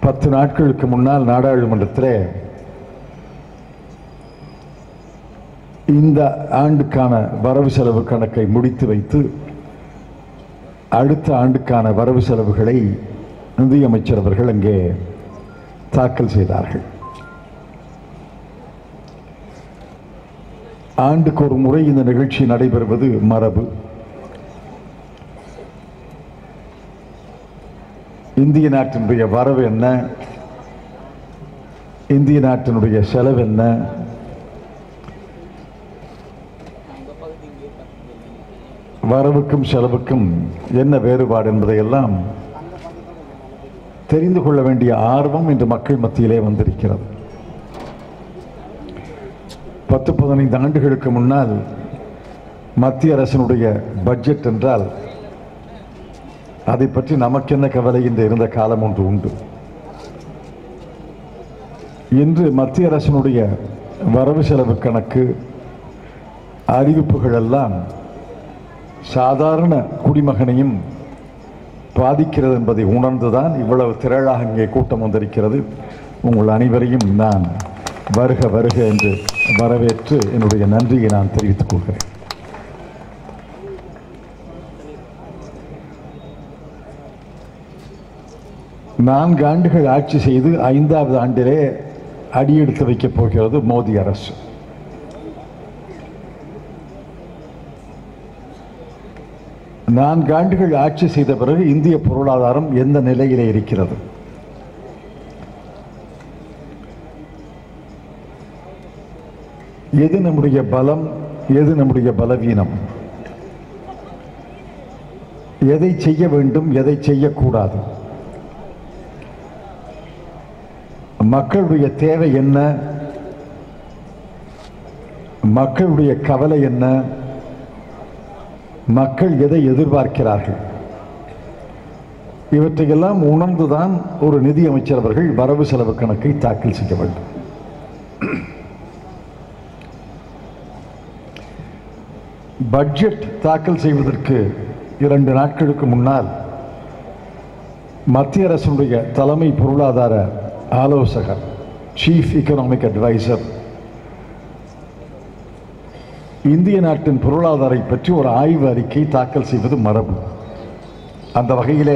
பத்து நாட்களுக்கு முன்னால் நாடாளுமன்றத்தில் இந்த ஆண்டுக்கான வரவு செலவு கணக்கை முடித்து வைத்து அடுத்த ஆண்டுக்கான வரவு செலவுகளை நிதியமைச்சர் அவர்கள் அங்கே தாக்கல் செய்தார்கள் ஆண்டுக்கு ஒரு முறை இந்த நிகழ்ச்சி நடைபெறுவது மரபு இந்திய நாட்டினுடைய வரவு என்ன இந்திய நாட்டினுடைய செலவு என்ன வரவுக்கும் செலவுக்கும் என்ன வேறுபாடு என்பதையெல்லாம் தெரிந்து கொள்ள வேண்டிய ஆர்வம் இன்று மக்கள் மத்தியிலே வந்திருக்கிறது பத்து பதினைந்து ஆண்டுகளுக்கு முன்னால் மத்திய அரசினுடைய பட்ஜெட் என்றால் அதை பற்றி நமக்கென்ன கவலை என்று இருந்த காலம் ஒன்று உண்டு இன்று மத்திய அரசினுடைய வரவு செலவு கணக்கு அறிவிப்புகள் எல்லாம் சாதாரண குடிமகனையும் பாதிக்கிறது என்பதை உணர்ந்துதான் இவ்வளவு திரளாக இங்கே கூட்டம் வந்திருக்கிறது உங்கள் அனைவரையும் நான் வருக வருக என்று வரவேற்று என்னுடைய நன்றியை நான் தெரிவித்துக் கொள்கிறேன் நான்கு ஆண்டுகள் ஆட்சி செய்து ஐந்தாவது ஆண்டிலே அடியெடுத்து வைக்கப் போகிறது மோடி அரசு நான்கு ஆண்டுகள் ஆட்சி செய்த பிறகு இந்திய பொருளாதாரம் எந்த நிலையிலே இருக்கிறது எது நம்முடைய பலம் எது நம்முடைய பலவீனம் எதை செய்ய வேண்டும் எதை செய்யக்கூடாது மக்களுடைய தேவை என்ன மக்களுடைய கவலை என்ன மக்கள் எதை எதிர்பார்க்கிறார்கள் இவற்றையெல்லாம் உணர்ந்துதான் ஒரு நிதி அமைச்சர் அவர்கள் வரவு செலவு கணக்கை தாக்கல் செய்ய வேண்டும் பட்ஜெட் தாக்கல் செய்வதற்கு இரண்டு நாட்களுக்கு முன்னால் மத்திய அரசுடைய தலைமை பொருளாதார ஆலோசகர் சீஃப் எக்கனாமிக் அட்வைசர் இந்திய நாட்டின் பொருளாதாரை பற்றி ஒரு ஆய்வு அறிக்கை தாக்கல் செய்வது மரபு அந்த வகையிலே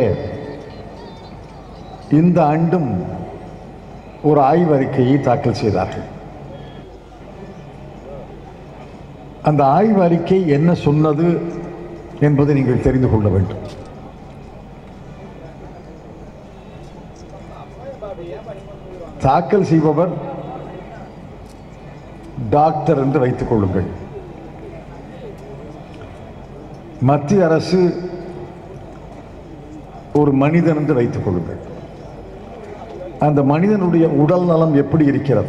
இந்த ஆண்டும் ஒரு ஆய்வு அறிக்கையை தாக்கல் செய்தார்கள் அந்த ஆய்வு அறிக்கை என்ன சொன்னது என்பதை நீங்கள் தெரிந்து கொள்ள வேண்டும் தாக்கல் செய்பவர் டாக்டர் என்று வைத்துக் கொள்ளுங்கள் மத்திய அரசு ஒரு மனிதன் என்று வைத்துக் கொள்ளுங்கள் அந்த மனிதனுடைய உடல் நலம் எப்படி இருக்கிறது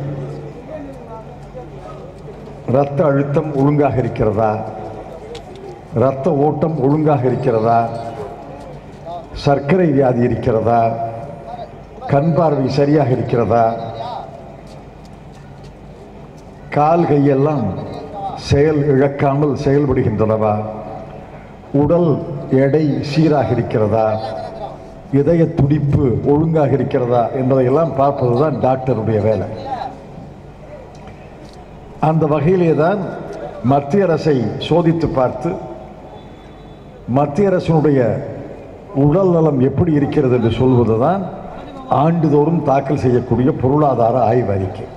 இரத்த அழுத்தம் ஒழுங்காக இருக்கிறதா இரத்த ஓட்டம் ஒழுங்காக இருக்கிறதா சர்க்கரை வியாதி இருக்கிறதா கண் பார்வை சரியாக இருக்கிறதா கால் கையெல்லாம் செயல் இழக்காமல் செயல்படுகின்றனவா உடல் எடை சீராக இருக்கிறதா இதய துடிப்பு ஒழுங்காக இருக்கிறதா என்பதையெல்லாம் பார்ப்பதுதான் டாக்டருடைய வேலை அந்த வகையிலே தான் மத்திய அரசை சோதித்து பார்த்து மத்திய அரசினுடைய உடல் நலம் எப்படி இருக்கிறது என்று சொல்வதுதான் ஆண்டுதோறும் தாக்கல் செய்யக்கூடிய பொருளாதார ஆய்வு அறிக்கை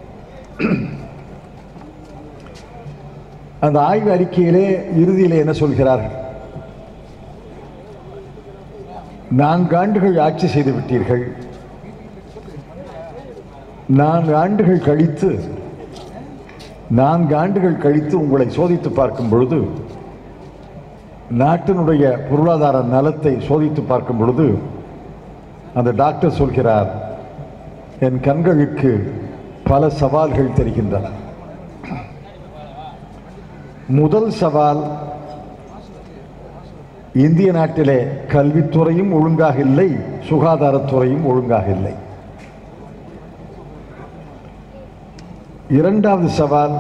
அந்த ஆய்வு அறிக்கையிலே இறுதியிலே என்ன சொல்கிறார்கள் நான்கு ஆண்டுகள் ஆட்சி செய்து விட்டீர்கள் நான்கு ஆண்டுகள் கழித்து நான்கு ஆண்டுகள் கழித்து உங்களை சோதித்து பார்க்கும் பொழுது நாட்டினுடைய பொருளாதார நலத்தை சோதித்து பார்க்கும் பொழுது அந்த டாக்டர் சொல்கிறார் என் கண்களுக்கு பல சவால்கள் தெரிகின்றன முதல் சவால் இந்திய நாட்டிலே கல்வித்துறையும் ஒழுங்காக இல்லை சுகாதாரத்துறையும் ஒழுங்காக இல்லை இரண்டாவது சவால்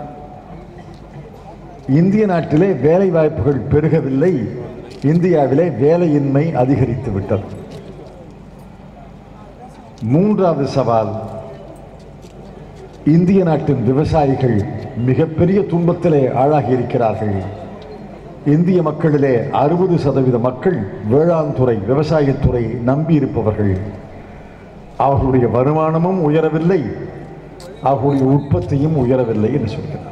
இந்திய நாட்டிலே வேலை வாய்ப்புகள் பெருகவில்லை இந்தியாவிலே வேலையின்மை அதிகரித்து விட்டது மூன்றாவது சவால் இந்திய நாட்டின் விவசாயிகள் மிகப்பெரிய துன்பத்திலே ஆளாகி இருக்கிறார்கள் இந்திய மக்களிலே அறுபது சதவீத மக்கள் வேளாண் துறை விவசாயத்துறை நம்பி இருப்பவர்கள் அவர்களுடைய வருமானமும் உயரவில்லை அவர்களுடைய உற்பத்தியும் உயரவில்லை என்று சொல்கிறார்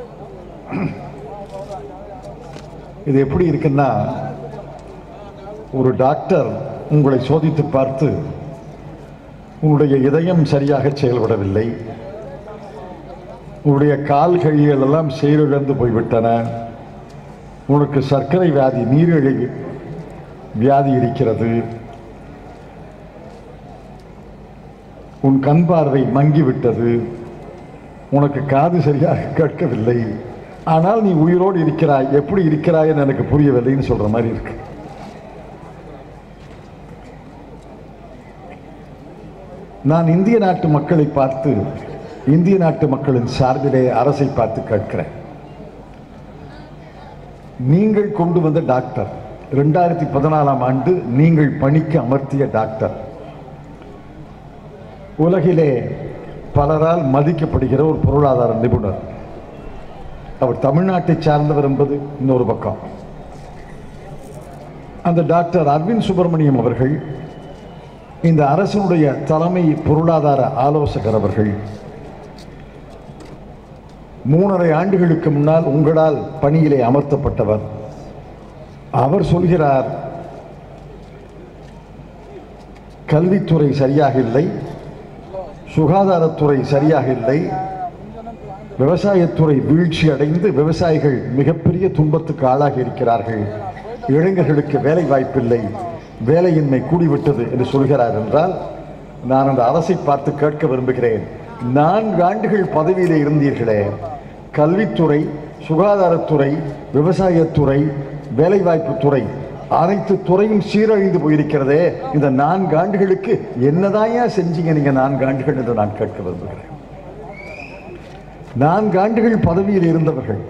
இது எப்படி இருக்குன்னா ஒரு டாக்டர் உங்களை சோதித்து பார்த்து உங்களுடைய இதயம் சரியாக செயல்படவில்லை உங்களுடைய கால் கைகள் எல்லாம் செயலிழந்து போய்விட்டன உனக்கு சர்க்கரை வியாதி நீரிழிவு வியாதி இருக்கிறது உன் கண் பார்வை மங்கிவிட்டது உனக்கு காது சரியாக கேட்கவில்லை ஆனால் நீ உயிரோடு இருக்கிறாய் எப்படி இருக்கிறாய் எனக்கு புரியவில்லைன்னு சொல்ற மாதிரி இருக்கு நான் இந்திய நாட்டு மக்களை பார்த்து இந்திய நாட்டு மக்களின் சார்பிலே அரசை பார்த்து கேட்கிறேன் நீங்கள் கொண்டு வந்த டாக்டர் ரெண்டாயிரத்தி பதினாலாம் ஆண்டு நீங்கள் பணிக்கு அமர்த்திய டாக்டர் உலகிலே பலரால் மதிக்கப்படுகிற ஒரு பொருளாதார நிபுணர் அவர் தமிழ்நாட்டை சார்ந்தவர் என்பது இன்னொரு பக்கம் அந்த டாக்டர் அரவிந்த் சுப்பிரமணியம் அவர்கள் இந்த அரசனுடைய தலைமை பொருளாதார ஆலோசகர் அவர்கள் மூணரை ஆண்டுகளுக்கு முன்னால் உங்களால் பணியிலே அமர்த்தப்பட்டவர் அவர் சொல்கிறார் கல்வித்துறை சரியாக இல்லை சுகாதாரத்துறை சரியாக இல்லை விவசாயத்துறை வீழ்ச்சி அடைந்து விவசாயிகள் மிகப்பெரிய துன்பத்துக்கு ஆளாகி இருக்கிறார்கள் இளைஞர்களுக்கு வேலை வாய்ப்பில்லை வேலையின்மை கூடிவிட்டது என்று சொல்கிறார் என்றால் நான் அந்த அரசை பார்த்து கேட்க விரும்புகிறேன் நான்கு ஆண்டுகள் பதவியிலே இருந்தீர்களே கல்வித்துறை சுகாதாரத்துறை விவசாயத்துறை வேலைவாய்ப்புத்துறை அனைத்து துறையும் சீரழிந்து போயிருக்கிறதே இந்த நான்கு ஆண்டுகளுக்கு என்னதாயா செஞ்சீங்க நீங்க நான்கு ஆண்டுகள் என்று நான் கேட்க விரும்புகிறேன் நான்கு ஆண்டுகள் பதவியில் இருந்தவர்கள்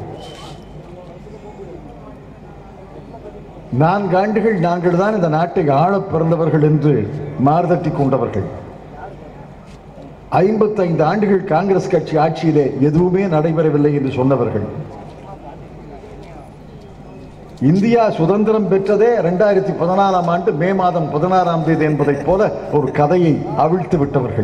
நான்கு ஆண்டுகள் நாங்கள் தான் இந்த நாட்டை ஆளப் பிறந்தவர்கள் என்று மார்தட்டி கொண்டவர்கள் ஐம்பத்தைந்து ஆண்டுகள் காங்கிரஸ் கட்சி ஆட்சியிலே எதுவுமே நடைபெறவில்லை என்று சொன்னவர்கள் இந்தியா சுதந்திரம் பெற்றதே இரண்டாயிரத்தி பதினாலாம் ஆண்டு மே மாதம் பதினாறாம் தேதி என்பதைப் போல ஒரு கதையை அவிழ்த்து விட்டவர்கள்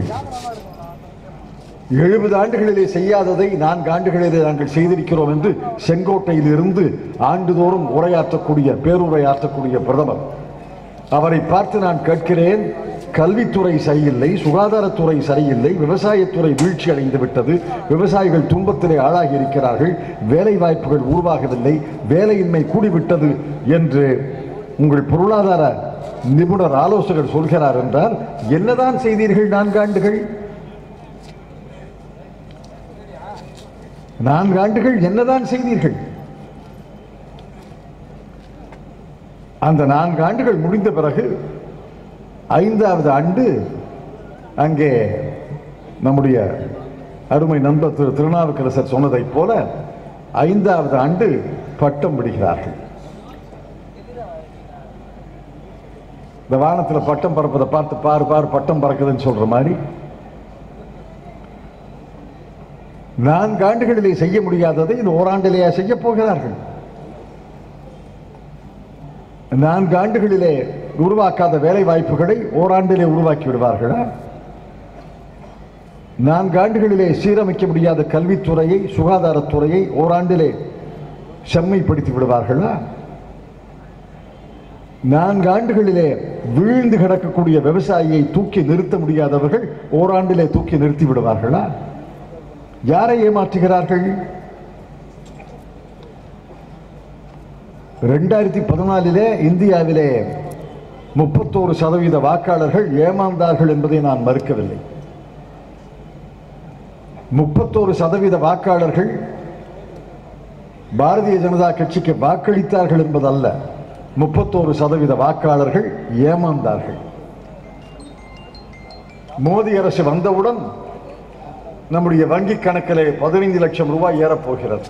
எழுபது ஆண்டுகளிலே செய்யாததை நான்கு ஆண்டுகளிலே நாங்கள் செய்திருக்கிறோம் என்று செங்கோட்டையில் இருந்து ஆண்டுதோறும் உரையாற்றக்கூடிய பேருரையாற்றக்கூடிய பிரதமர் அவரை பார்த்து நான் கேட்கிறேன் கல்வித்துறை சரியில்லை சுகாதாரத்துறை சரியில்லை விவசாயத்துறை வீழ்ச்சி அடைந்து விட்டது விவசாயிகள் துன்பத்திலே ஆளாகி இருக்கிறார்கள் வேலை வாய்ப்புகள் உருவாகவில்லை வேலையின்மை கூடிவிட்டது என்று உங்கள் பொருளாதார நிபுணர் ஆலோசகர் சொல்கிறார் என்றால் என்னதான் செய்தீர்கள் நான்கு ஆண்டுகள் நான்கு ஆண்டுகள் என்னதான் செய்தீர்கள் அந்த நான்கு ஆண்டுகள் முடிந்த பிறகு ஐந்தாவது ஆண்டு அங்கே நம்முடைய அருமை நண்பர் திரு திருநாவுக்கரசர் சொன்னதைப் போல ஐந்தாவது ஆண்டு பட்டம் விடுகிறார்கள் இந்த வானத்துல பட்டம் பறப்பதை பார்த்து பாரு பாரு பட்டம் பறக்குதுன்னு சொல்ற மாதிரி நான்கு ஆண்டுகளிலே செய்ய முடியாததை இந்த ஓராண்டிலேயே செய்ய போகிறார்கள் நான்கு ஆண்டுகளிலே உருவாக்காத வேலை வாய்ப்புகளை ஓராண்டிலே உருவாக்கி விடுவார்களா நான்கு ஆண்டுகளிலே சீரமைக்க முடியாத கல்வித்துறையை சுகாதாரத்துறையை ஓராண்டிலே செம்மைப்படுத்தி விடுவார்களா நான்கு ஆண்டுகளிலே வீழ்ந்து கிடக்கக்கூடிய விவசாயியை தூக்கி நிறுத்த முடியாதவர்கள் ஓராண்டிலே தூக்கி நிறுத்தி விடுவார்களா யாரை ஏமாற்றுகிறார்கள் ரெண்டாயிரத்தி பதினாலிலே இந்தியாவிலே முப்பத்தோரு சதவீத வாக்காளர்கள் ஏமாந்தார்கள் என்பதை நான் மறுக்கவில்லை முப்பத்தோரு சதவீத வாக்காளர்கள் பாரதிய ஜனதா கட்சிக்கு வாக்களித்தார்கள் என்பதல்ல முப்பத்தோரு சதவீத வாக்காளர்கள் ஏமாந்தார்கள் மோடி அரசு வந்தவுடன் நம்முடைய வங்கி கணக்கிலே பதினைந்து லட்சம் ரூபாய் ஏறப்போகிறது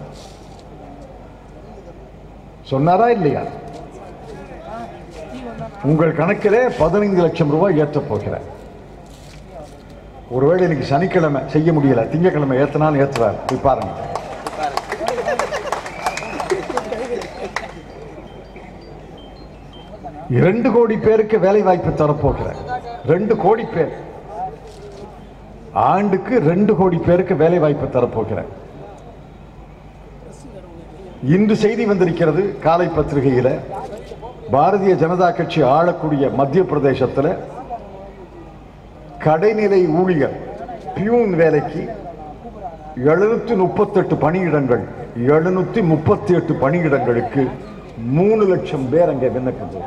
சொன்னாரா இல்லையா உங்கள் கணக்கிலே பதினைந்து லட்சம் ரூபாய் ஏற்றப் போகிறார் ஒருவேளை இன்னைக்கு சனிக்கிழமை செய்ய முடியல திங்கக்கிழமை ஏத்தினாலும் ஏத்துவார் போய் பாருங்க இரண்டு கோடி பேருக்கு வேலை வாய்ப்பு தரப்போகிறார் ரெண்டு கோடி பேர் ஆண்டுக்கு ரெண்டு கோடி பேருக்கு வேலை வாய்ப்பு தரப்போகிறார் இன்று செய்தி வந்திருக்கிறது காலை பத்திரிகையில பாரதிய ஜனதா கட்சி ஆளக்கூடிய மத்திய பிரதேசத்தில் கடைநிலை ஊழியர் பியூன் வேலைக்கு எழுநூத்தி முப்பத்தெட்டு பணியிடங்கள் எழுநூத்தி முப்பத்தி எட்டு பணியிடங்களுக்கு மூணு லட்சம் பேர் அங்கே விண்ணப்பித்தது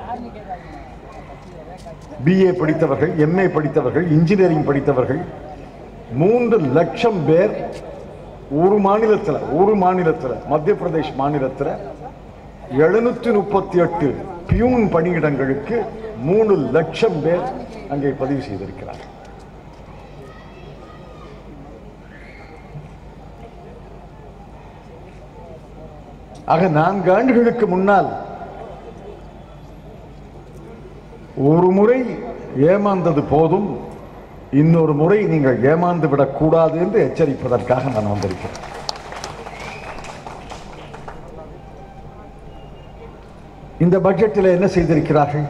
பிஏ படித்தவர்கள் எம்ஏ படித்தவர்கள் இன்ஜினியரிங் படித்தவர்கள் மூன்று லட்சம் பேர் ஒரு மாநிலத்தில் ஒரு மாநிலத்தில் மத்திய பிரதேஷ் மாநிலத்தில் எழுநூத்தி முப்பத்தி எட்டு பியூன் பணியிடங்களுக்கு மூணு லட்சம் பேர் அங்கே பதிவு செய்திருக்கிறார் ஆக நான்கு ஆண்டுகளுக்கு முன்னால் ஒரு முறை ஏமாந்தது போதும் இன்னொரு முறை நீங்கள் ஏமாந்து விடக்கூடாது என்று எச்சரிப்பதற்காக நான் வந்திருக்கிறேன் இந்த பட்ஜெட்டில் என்ன செய்திருக்கிறார்கள்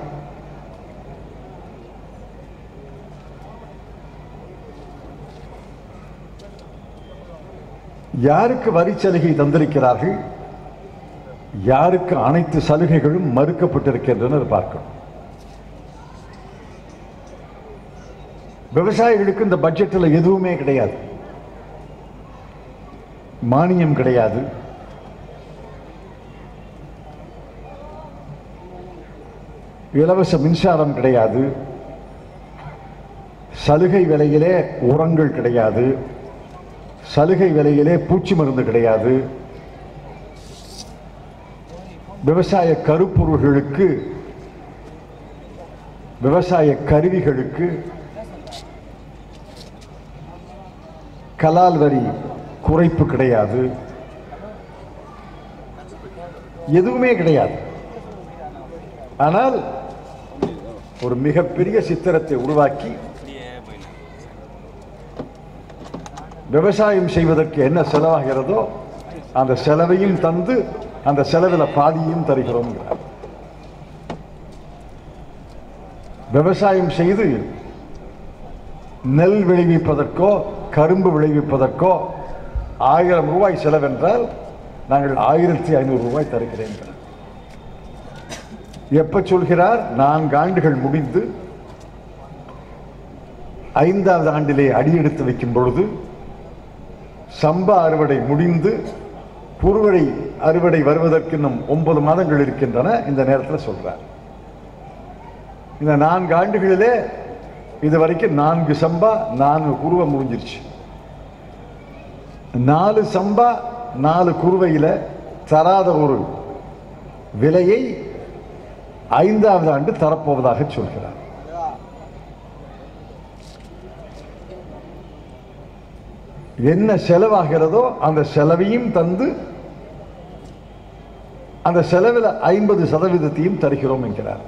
யாருக்கு வரி சலுகை தந்திருக்கிறார்கள் யாருக்கு அனைத்து சலுகைகளும் மறுக்கப்பட்டிருக்கின்றன பார்க்கணும் விவசாயிகளுக்கு இந்த பட்ஜெட்டில் எதுவுமே கிடையாது மானியம் கிடையாது இலவச மின்சாரம் கிடையாது சலுகை விலையிலே உரங்கள் கிடையாது சலுகை விலையிலே பூச்சி மருந்து கிடையாது விவசாய கருப்பொருள்களுக்கு விவசாய கருவிகளுக்கு கலால் வரி குறைப்பு கிடையாது எதுவுமே கிடையாது ஆனால் ஒரு மிகப்பெரிய சித்திரத்தை உருவாக்கி விவசாயம் செய்வதற்கு என்ன செலவாகிறதோ அந்த செலவையும் தந்து அந்த செலவில் பாதியும் தருகிறோம் விவசாயம் செய்து நெல் விளைவிப்பதற்கோ கரும்பு விளைவிப்பதற்கோ ஆயிரம் ரூபாய் செலவென்றால் நாங்கள் ஆயிரத்தி ஐநூறு ரூபாய் தருகிறேன் எப்ப சொல்கிறார் நான்கு ஆண்டுகள் முடிந்து ஐந்தாவது ஆண்டிலே அடியெடுத்து வைக்கும் பொழுது சம்பா அறுவடை முடிந்து குறுவடை அறுவடை வருவதற்கு இன்னும் ஒன்பது மாதங்கள் இருக்கின்றன இந்த நேரத்தில் சொல்றார் இந்த நான்கு ஆண்டுகளிலே இது வரைக்கும் நான்கு சம்பா நான்கு குருவை முடிஞ்சிருச்சு நாலு சம்பா நாலு குருவையில தராத ஒரு விலையை ஐந்தாவது ஆண்டு தரப்போவதாக சொல்கிறார் என்ன செலவாகிறதோ அந்த செலவையும் தந்து அந்த செலவில் ஐம்பது சதவீதத்தையும் தருகிறோம் என்கிறார்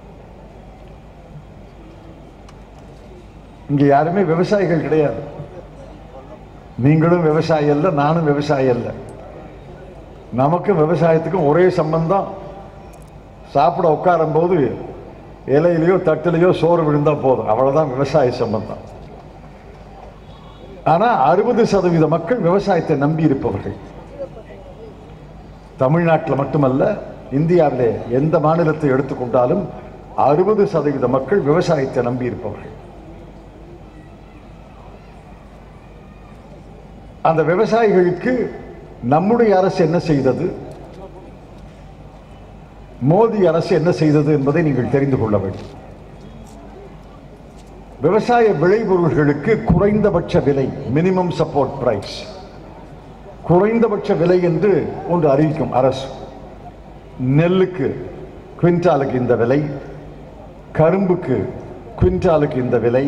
இங்க யாருமே விவசாயிகள் கிடையாது நீங்களும் விவசாயி அல்ல நானும் விவசாயி அல்ல நமக்கும் விவசாயத்துக்கும் ஒரே சம்பந்தம் சாப்பிட உட்காரும் போது இலையிலையோ தட்டிலையோ சோறு விழுந்தா போதும் அவ்வளவுதான் விவசாய சம்பந்தம் ஆனா அறுபது சதவீத மக்கள் விவசாயத்தை நம்பி இருப்பவர்கள் தமிழ்நாட்டில் மட்டுமல்ல இந்தியாவிலே எந்த மாநிலத்தை எடுத்துக்கொண்டாலும் அறுபது சதவீத மக்கள் விவசாயத்தை நம்பி இருப்பவர்கள் அந்த விவசாயிகளுக்கு நம்முடைய அரசு என்ன செய்தது மோடி அரசு என்ன செய்தது என்பதை நீங்கள் தெரிந்து கொள்ள வேண்டும் விவசாய விளைபொருள்களுக்கு குறைந்தபட்ச விலை மினிமம் சப்போர்ட் பிரைஸ் குறைந்தபட்ச விலை என்று ஒன்று அறிவிக்கும் அரசு நெல்லுக்கு குவிண்டாலுக்கு இந்த விலை கரும்புக்கு குவிண்டாலுக்கு இந்த விலை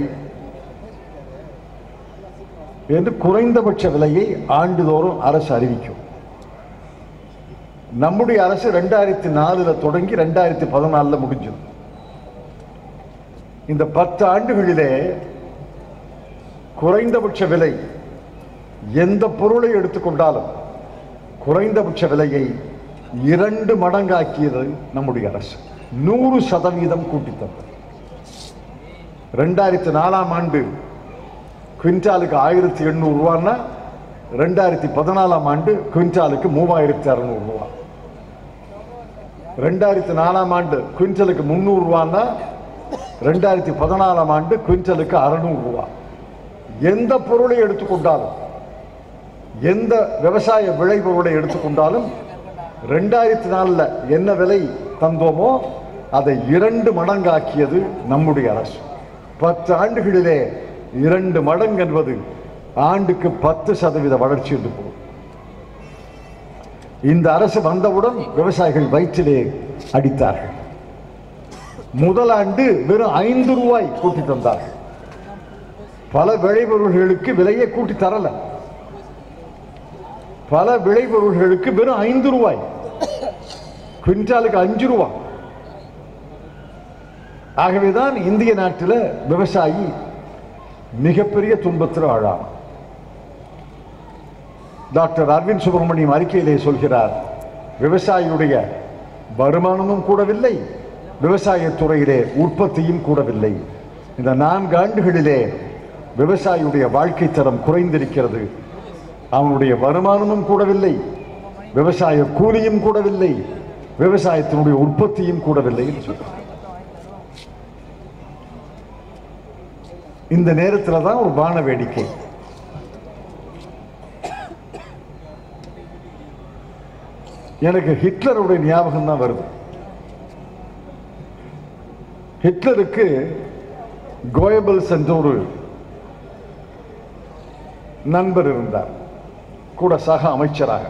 என்று குறைந்தபட்ச விலையை ஆண்டுதோறும் அரசு அறிவிக்கும் நம்முடைய அரசு ரெண்டாயிரத்தி நாலுல தொடங்கி ரெண்டாயிரத்தி பதினாலுல முடிஞ்சது இந்த பத்து ஆண்டுகளிலே குறைந்தபட்ச விலை எந்த பொருளை எடுத்துக்கொண்டாலும் குறைந்தபட்ச விலையை இரண்டு மடங்காக்கியது நம்முடைய அரசு நூறு சதவீதம் கூட்டித்தந்தது ரெண்டாயிரத்தி நாலாம் ஆண்டு குவிண்டாலுக்கு ஆயிரத்தி எண்ணூறு ரூபான்னா ரெண்டாயிரத்தி பதினாலாம் ஆண்டு குவிண்டாலுக்கு மூவாயிரத்தி அறுநூறு ரூபா ரெண்டாயிரத்தி நாலாம் ஆண்டு குவிண்டலுக்கு முந்நூறு ரூபான்னா ரெண்டாயிரத்தி பதினாலாம் ஆண்டு குவிண்டலுக்கு அறுநூறு ரூபா எந்த பொருளை எடுத்துக்கொண்டாலும் எந்த விவசாய விளைபொருளை எடுத்துக்கொண்டாலும் ரெண்டாயிரத்தி நாலில் என்ன விலை தந்தோமோ அதை இரண்டு மடங்காக்கியது நம்முடைய அரசு பத்து ஆண்டுகளிலே இரண்டு மடங்கு என்பது ஆண்டுக்கு பத்து சதவீத வளர்ச்சி என்று போகும் இந்த அரசு வந்தவுடன் விவசாயிகள் வயிற்றிலே அடித்தார்கள் முதல் ஆண்டு வெறும் ஐந்து ரூபாய் கூட்டி தந்தார்கள் பல விளைபொருள்களுக்கு விலையை கூட்டி தரல பல விளைபொருள்களுக்கு வெறும் ஐந்து ரூபாய் குவிண்டாலுக்கு அஞ்சு ரூபாய் ஆகவேதான் இந்திய நாட்டில் விவசாயி மிகப்பெரிய துன்பத்தில் ஆழாம் டாக்டர் அரவிந்த் சுப்பிரமணியம் அறிக்கையிலே சொல்கிறார் விவசாயியுடைய வருமானமும் கூடவில்லை விவசாயத் துறையிலே உற்பத்தியும் கூடவில்லை இந்த நான்கு ஆண்டுகளிலே விவசாயியுடைய வாழ்க்கை தரம் குறைந்திருக்கிறது அவனுடைய வருமானமும் கூடவில்லை விவசாய கூலியும் கூடவில்லை விவசாயத்தினுடைய உற்பத்தியும் கூடவில்லை என்று சொல்றார் இந்த நேரத்தில் தான் ஒரு வான வேடிக்கை எனக்கு ஹிட்லருடைய ஞாபகம் தான் வருது ஹிட்லருக்கு கோயபல்ஸ் என்ற ஒரு நண்பர் இருந்தார் கூட சக அமைச்சராக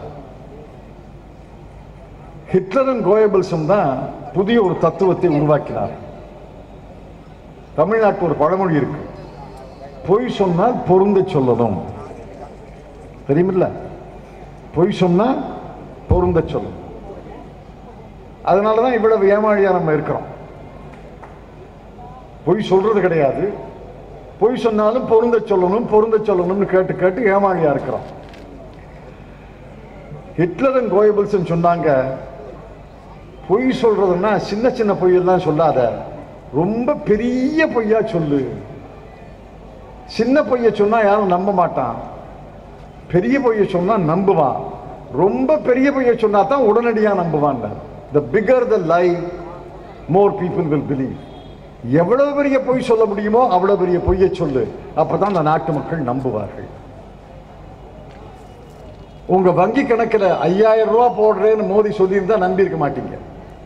ஹிட்லரும் கோயபல்ஸும் தான் புதிய ஒரு தத்துவத்தை உருவாக்கினார் தமிழ்நாட்டு ஒரு பழமொழி இருக்கு பொய் சொன்னால் பொருந்த சொல்லணும் தெரியுமில்ல பொய் சொன்னால் பொருந்த சொல்லணும் அதனால தான் இவ்வளவு ஏமாழியா நம்ம இருக்கிறோம் பொய் சொல்றது கிடையாது பொய் சொன்னாலும் பொருந்த சொல்லணும் பொருந்த சொல்லணும்னு கேட்டு கேட்டு ஏமாளியா இருக்கிறோம் ஹிட்லரும் கோயபிள்ஸும் சொன்னாங்க பொய் சொல்றதுன்னா சின்ன சின்ன பொய்யெல்லாம் சொல்லாத ரொம்ப பெரிய பொய்யா சொல்லு சின்ன பொய்ய சொன்னா யாரும் நம்ப மாட்டான் பெரிய பொய்ய சொன்னா நம்புவான் ரொம்ப பெரிய பொய்ய சொன்னா தான் உடனடியா நம்புவான் the bigger the lie more people will believe எவ்வளவு பெரிய பொய் சொல்ல முடியுமோ அவ்வளவு பெரிய பொய்யை சொல்லு அப்பதான் அந்த நாட்டு மக்கள் நம்புவார்கள் உங்க வங்கி கணக்குல ஐயாயிரம் ரூபாய் போடுறேன்னு மோடி சொல்லியிருந்தா நம்பி இருக்க மாட்டீங்க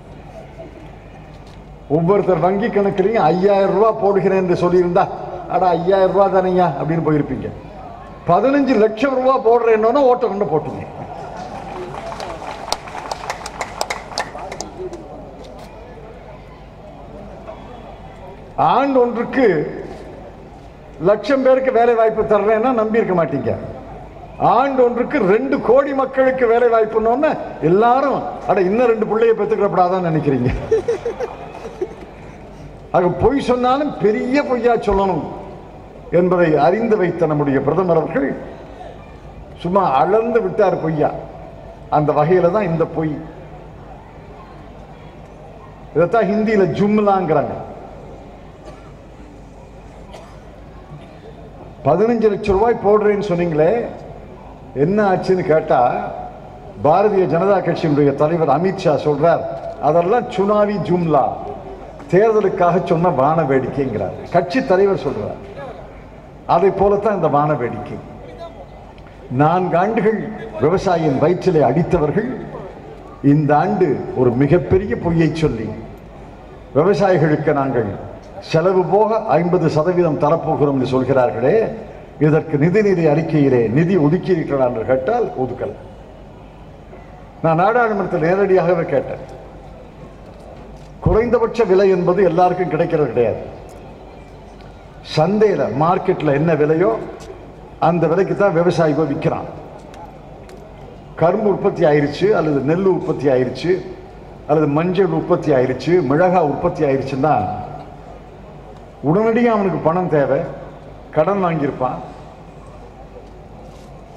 ஒவ்வொருத்தர் வங்கி கணக்குலையும் ஐயாயிரம் ரூபாய் போடுகிறேன் என்று சொல்லியிருந்தா அட ஐயாயிரம் ரூபாய் தானேங்க அப்படின்னு போயிருப்பீங்க பதினஞ்சு லட்சம் ரூபாய் போடுறேன்னு ஓட்ட கொண்டு போட்டுங்க ஆண்டு ஒன்றுக்கு லட்சம் பேருக்கு வேலை வாய்ப்பு தர்றேன்னா நம்பி இருக்க மாட்டீங்க ஆண்டு ஒன்றுக்கு ரெண்டு கோடி மக்களுக்கு வேலை வாய்ப்புன்னு எல்லாரும் அட இன்னும் ரெண்டு பிள்ளைய பெற்றுக்கிறப்படாதான் நினைக்கிறீங்க ஆக பொய் சொன்னாலும் பெரிய பொய்யா சொல்லணும் என்பதை அறிந்து வைத்த நம்முடைய பிரதமர் அவர்கள் சும்மா அளந்து விட்டார் பொய்யா அந்த வகையில தான் இந்த பொய் இதைத்தான் ஹிந்தியில ஜும்லாங்கிறாங்க பதினஞ்சு லட்சம் ரூபாய் போடுறேன்னு சொன்னீங்களே என்ன ஆச்சுன்னு கேட்டா பாரதிய ஜனதா கட்சியினுடைய தலைவர் அமித்ஷா சொல்றார் அதெல்லாம் சுனாவி ஜும்லா தேர்தலுக்காக சொன்ன வான வேடிக்கைங்கிறார் கட்சி தலைவர் சொல்றார் அதை போலத்தான் இந்த வான வேடிக்கை நான்கு ஆண்டுகள் விவசாயியின் வயிற்றிலே அடித்தவர்கள் இந்த ஆண்டு ஒரு மிகப்பெரிய பொய்யை சொல்லி விவசாயிகளுக்கு நாங்கள் செலவு போக ஐம்பது சதவீதம் தரப்போகிறோம் என்று சொல்கிறார்களே இதற்கு நிதிநிதி அறிக்கையிலே நிதி ஒதுக்கி இருக்கிறார் என்று கேட்டால் ஒதுக்கல் நான் நாடாளுமன்றத்தில் நேரடியாகவே கேட்டேன் குறைந்தபட்ச விலை என்பது எல்லாருக்கும் கிடைக்கிறது கிடையாது சந்தையில் மார்க்கெட்ல என்ன விலையோ அந்த விலைக்கு தான் விவசாயி போய் விற்கிறான் கரும்பு உற்பத்தி ஆயிருச்சு அல்லது நெல் உற்பத்தி ஆயிருச்சு அல்லது மஞ்சள் உற்பத்தி ஆயிருச்சு மிளகாய் உற்பத்தி ஆயிருச்சுன்னா உடனடியாக அவனுக்கு பணம் தேவை கடன் வாங்கியிருப்பான்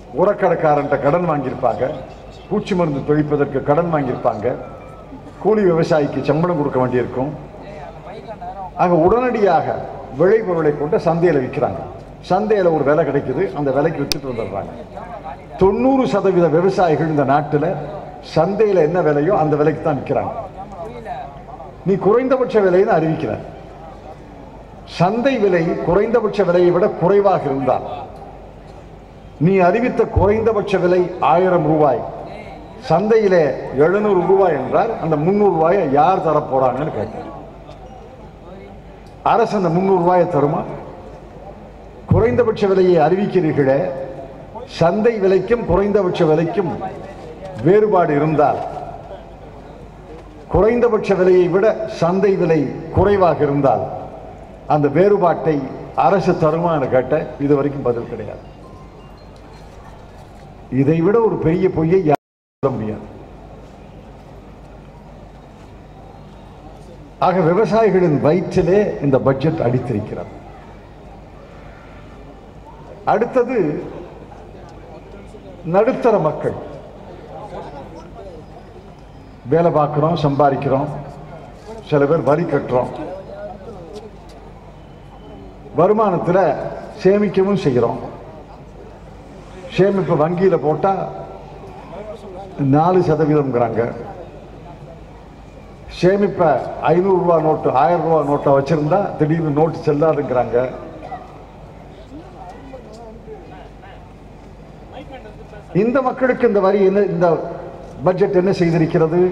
உரக்கடைக்காரன்ட்ட கடன் வாங்கியிருப்பாங்க பூச்சி மருந்து தொழிப்பதற்கு கடன் வாங்கியிருப்பாங்க கூலி விவசாயிக்கு சம்பளம் கொடுக்க வேண்டியிருக்கும் ஆக உடனடியாக விளைபொருளை கொண்டு சந்தையில் விற்கிறாங்க சந்தையில் ஒரு விலை கிடைக்குது அந்த விலைக்கு வித்துட்டு வந்துடுறாங்க தொண்ணூறு சதவீத விவசாயிகள் இந்த நாட்டில் சந்தையில் என்ன விலையோ அந்த விலைக்கு தான் விற்கிறாங்க நீ குறைந்தபட்ச விலைன்னு அறிவிக்கிற சந்தை விலை குறைந்தபட்ச விலையை விட குறைவாக இருந்தால் நீ அறிவித்த குறைந்தபட்ச விலை ஆயிரம் ரூபாய் சந்தையிலே எழுநூறு ரூபாய் என்றால் அந்த முந்நூறு ரூபாயை யார் தர போறாங்கன்னு கேட்டேன் அரசு அந்த முந்நூறு ரூபாயை தருமா குறைந்தபட்ச விலையை அறிவிக்கிறீர்களே சந்தை விலைக்கும் குறைந்தபட்ச விலைக்கும் வேறுபாடு இருந்தால் குறைந்தபட்ச விலையை விட சந்தை விலை குறைவாக இருந்தால் அந்த வேறுபாட்டை அரசு தருமான்னு கேட்ட இது வரைக்கும் பதில் கிடையாது இதை விட ஒரு பெரிய பொய்யை யாரும் சொல்ல முடியாது ஆக விவசாயிகளின் வயிற்றிலே இந்த பட்ஜெட் அடித்திருக்கிறது அடுத்தது நடுத்தர மக்கள் வேலை பார்க்கிறோம் சம்பாதிக்கிறோம் சில பேர் வரி கட்டுறோம் வருமானத்தில் சேமிக்கவும் செய்கிறோம் சேமிப்பு வங்கியில் போட்டால் நாலு சதவீதம்ங்கிறாங்க சேமிப்பை ஐநூறுரூவா நோட்டு ஆயிரம் ரூபா நோட்டை வச்சிருந்தா திடீர்னு நோட்டு செல்லாதுங்கிறாங்க இந்த மக்களுக்கு இந்த வரி என்ன இந்த பட்ஜெட் என்ன செய்திருக்கிறது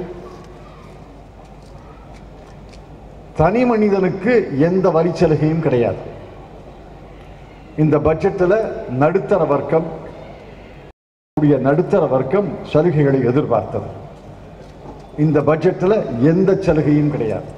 தனி மனிதனுக்கு எந்த வரி சலுகையும் கிடையாது இந்த பட்ஜெட்டில் நடுத்தர வர்க்கம் கூடிய நடுத்தர வர்க்கம் சலுகைகளை எதிர்பார்த்தது இந்த பட்ஜெட்டில் எந்த சலுகையும் கிடையாது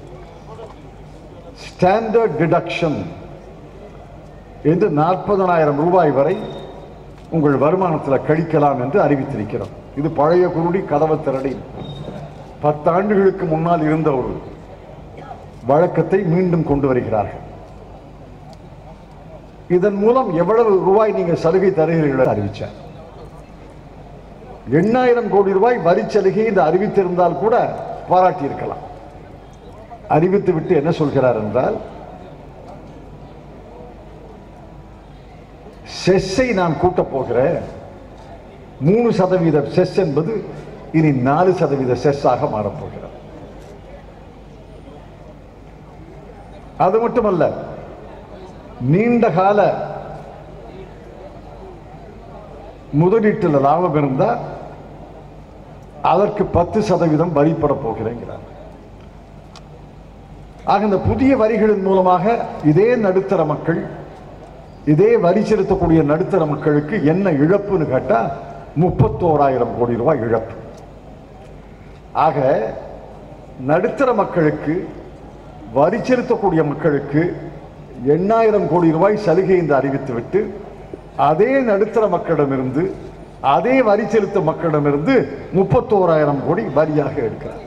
ஸ்டாண்டர்ட் டிடக்ஷன் என்று நாற்பதனாயிரம் ரூபாய் வரை உங்கள் வருமானத்தில் கழிக்கலாம் என்று அறிவித்திருக்கிறோம் இது பழைய குருடி கதவை திரடி பத்தாண்டுகளுக்கு முன்னால் இருந்த ஒரு வழக்கத்தை மீண்டும் கொண்டு வருகிறார்கள் இதன் மூலம் எவ்வளவு ரூபாய் நீங்க சலுகை தருகிறீர்கள் அறிவிச்சார் எண்ணாயிரம் கோடி ரூபாய் வரி சலுகை என்று அறிவித்திருந்தால் கூட பாராட்டி இருக்கலாம் அறிவித்து விட்டு என்ன சொல்கிறார் என்றால் செஸ்ஸை நான் கூட்டப் போகிறேன் மூணு சதவீத செஸ் என்பது இனி நாலு சதவீத செஸ்ஸாக மாறப்போகிறது அது மட்டுமல்ல நீண்ட கால முதலீட்டில் லாபம் இருந்தா அதற்கு பத்து சதவீதம் வரி போட போகிறேங்கிறார் ஆக இந்த புதிய வரிகளின் மூலமாக இதே நடுத்தர மக்கள் இதே வரி செலுத்தக்கூடிய நடுத்தர மக்களுக்கு என்ன இழப்புன்னு கேட்டா முப்பத்தோராயிரம் கோடி ரூபாய் இழப்பு ஆக நடுத்தர மக்களுக்கு வரி செலுத்தக்கூடிய மக்களுக்கு எண்ணாயிரம் கோடி ரூபாய் சலுகை என்று அறிவித்துவிட்டு அதே நடுத்தர மக்களிடமிருந்து அதே வரி செலுத்தும் மக்களிடமிருந்து முப்பத்தோராயிரம் கோடி வரியாக எடுக்கிறார்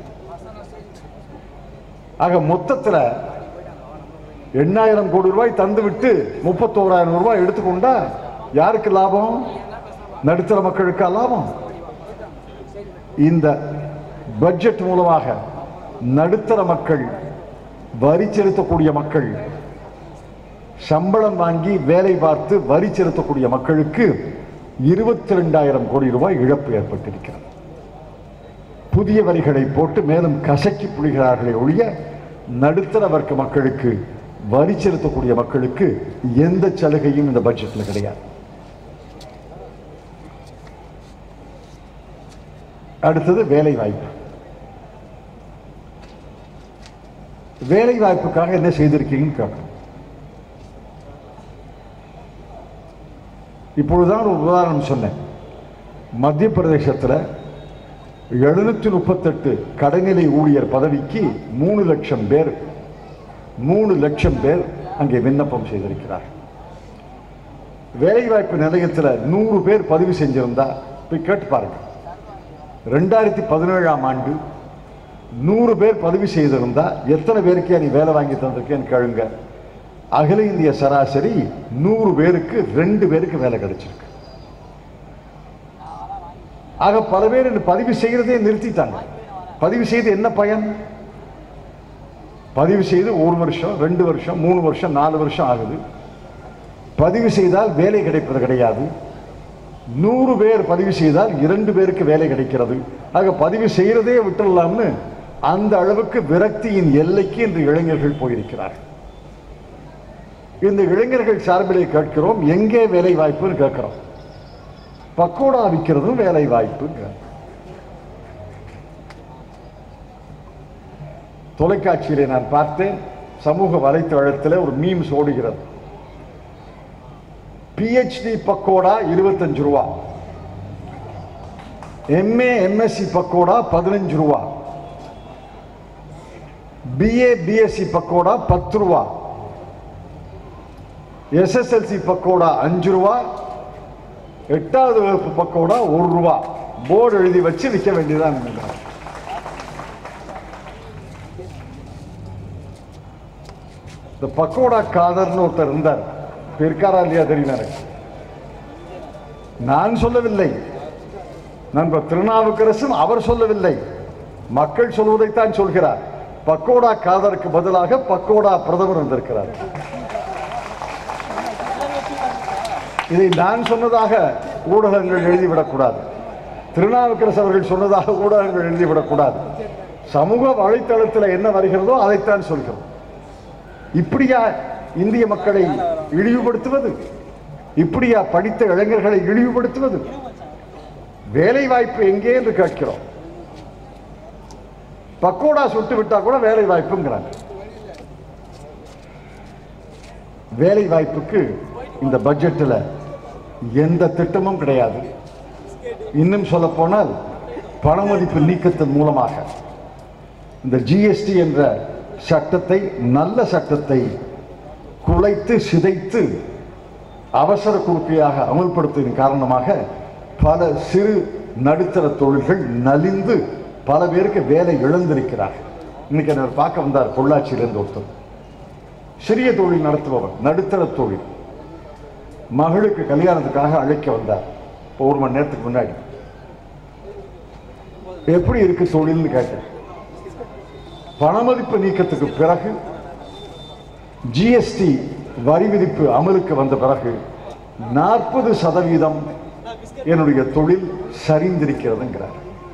ஆக மொத்தத்தில் எண்ணாயிரம் கோடி ரூபாய் தந்துவிட்டு முப்பத்தோராயிரம் ரூபாய் எடுத்துக்கொண்டா யாருக்கு லாபம் நடுத்தர மக்களுக்கா லாபம் இந்த பட்ஜெட் மூலமாக நடுத்தர மக்கள் வரி செலுத்தக்கூடிய மக்கள் சம்பளம் வாங்கி வேலை பார்த்து வரி செலுத்தக்கூடிய மக்களுக்கு இருபத்தி ரெண்டாயிரம் கோடி ரூபாய் இழப்பு ஏற்பட்டிருக்கிறது புதிய வரிகளை போட்டு மேலும் கசக்கி புழிகிறார்களே ஒழிய நடுத்தர வர்க்க மக்களுக்கு வரி செலுத்தக்கூடிய மக்களுக்கு எந்த சலுகையும் இந்த பட்ஜெட்ல கிடையாது அடுத்தது வேலை வாய்ப்பு வேலை வாய்ப்புக்காக என்ன செய்திருக்கீங்கன்னு கேட்கணும் இப்பொழுதுதான் ஒரு உதாரணம் சொன்னேன் மத்திய பிரதேசத்தில் எழுநூத்தி முப்பத்தெட்டு கடைநிலை ஊழியர் பதவிக்கு மூணு லட்சம் பேர் மூணு லட்சம் பேர் அங்கே விண்ணப்பம் செய்திருக்கிறார் வேலைவாய்ப்பு நிலையத்தில் நூறு பேர் பதிவு செஞ்சிருந்தா போய் கேட்டு பாருங்க ரெண்டாயிரத்தி பதினேழாம் ஆண்டு நூறு பேர் பதிவு செய்திருந்தா எத்தனை பேருக்கு நீ வேலை வாங்கி தந்திருக்கேன்னு கேளுங்க அகில இந்திய சராசரி நூறு பேருக்கு ரெண்டு பேருக்கு வேலை கிடைச்சிருக்கு ஆக பல பேர் இந்த பதிவு செய்கிறதே நிறுத்திட்டாங்க பதிவு செய்து என்ன பயன் பதிவு செய்து ஒரு வருஷம் ரெண்டு வருஷம் மூணு வருஷம் நாலு வருஷம் ஆகுது பதிவு செய்தால் வேலை கிடைப்பது கிடையாது நூறு பேர் பதிவு செய்தால் இரண்டு பேருக்கு வேலை கிடைக்கிறது ஆக பதிவு செய்யறதே விட்டுடலாம்னு அந்த அளவுக்கு விரக்தியின் எல்லைக்கு இன்று இளைஞர்கள் போயிருக்கிறார்கள் இந்த இளைஞர்கள் சார்பிலே கேட்கிறோம் எங்கே வேலை வாய்ப்புன்னு கேட்கிறோம் பக்கோடா விற்கிறதும் வேலை வாய்ப்புங்க தொலைக்காட்சியிலே நான் பார்த்தேன் சமூக வலைத்தளத்தில் ஒரு மீம்ஸ் ஓடுகிறது பிஹெச்டி பக்கோடா இருபத்தஞ்சு ரூபா எம்ஏ எம்எஸ்சி பக்கோடா பதினஞ்சு ரூபா பிஏ பிஎஸ்சி பக்கோடா பத்து ரூபா எஸ்எஸ்எல்சி பக்கோடா அஞ்சு ரூபா எட்டாவது வகுப்பு பக்கோடா ஒரு ரூபா போர்டு எழுதி வச்சு விற்க வேண்டியதான் நினைக்கிறேன் இந்த பக்கோடா காதர்னு ஒருத்தர் இருந்தார் இப்ப இருக்காரா இல்லையா தெரியல எனக்கு நான் சொல்லவில்லை நண்பர் திருநாவுக்கரசும் அவர் சொல்லவில்லை மக்கள் சொல்வதைத்தான் சொல்கிறார் பக்கோடா காதருக்கு பதிலாக பக்கோடா பிரதமர் வந்திருக்கிறார் இதை நான் சொன்னதாக ஊடகங்கள் எழுதிவிடக்கூடாது திருநாவுக்கரசு அவர்கள் சொன்னதாக ஊடகங்கள் எழுதிவிடக்கூடாது சமூக வலைத்தளத்தில் என்ன வருகிறதோ அதைத்தான் சொல்கிறோம் இப்படியா இந்திய மக்களை இழிவுபடுத்துவது இப்படியா படித்த இளைஞர்களை இழிவுபடுத்துவது வேலை வாய்ப்பு எங்கே என்று கேட்கிறோம் பக்கோடா சுட்டு விட்டா கூட வேலை வாய்ப்புங்கிறாங்க வேலை வாய்ப்புக்கு இந்த பட்ஜெட்டில் எந்த திட்டமும் கிடையாது இன்னும் சொல்ல போனால் பணமதிப்பு நீக்கத்தின் மூலமாக இந்த ஜிஎஸ்டி என்ற சட்டத்தை நல்ல சட்டத்தை குலைத்து சிதைத்து அவசர குறுக்கையாக அமல்படுத்தியதன் காரணமாக பல சிறு நடுத்தர தொழில்கள் நலிந்து பல பேருக்கு வேலை இழந்திருக்கிறார்கள் இன்னைக்கு என்ன பார்க்க வந்தார் பொள்ளாச்சியிலிருந்து ஒருத்தர் சிறிய தொழில் நடத்துபவர் நடுத்தர தொழில் மகளுக்கு கல்யாணத்துக்காக அழைக்க வந்தார் இப்போ ஒரு மணி நேரத்துக்கு முன்னாடி எப்படி இருக்கு தொழில்னு கேட்டேன் பணமதிப்பு நீக்கத்துக்கு பிறகு ஜிஎஸ்டி வரி விதிப்பு அமலுக்கு வந்த பிறகு நாற்பது சதவீதம் என்னுடைய தொழில் சரிந்திருக்கிறதுங்கிறார்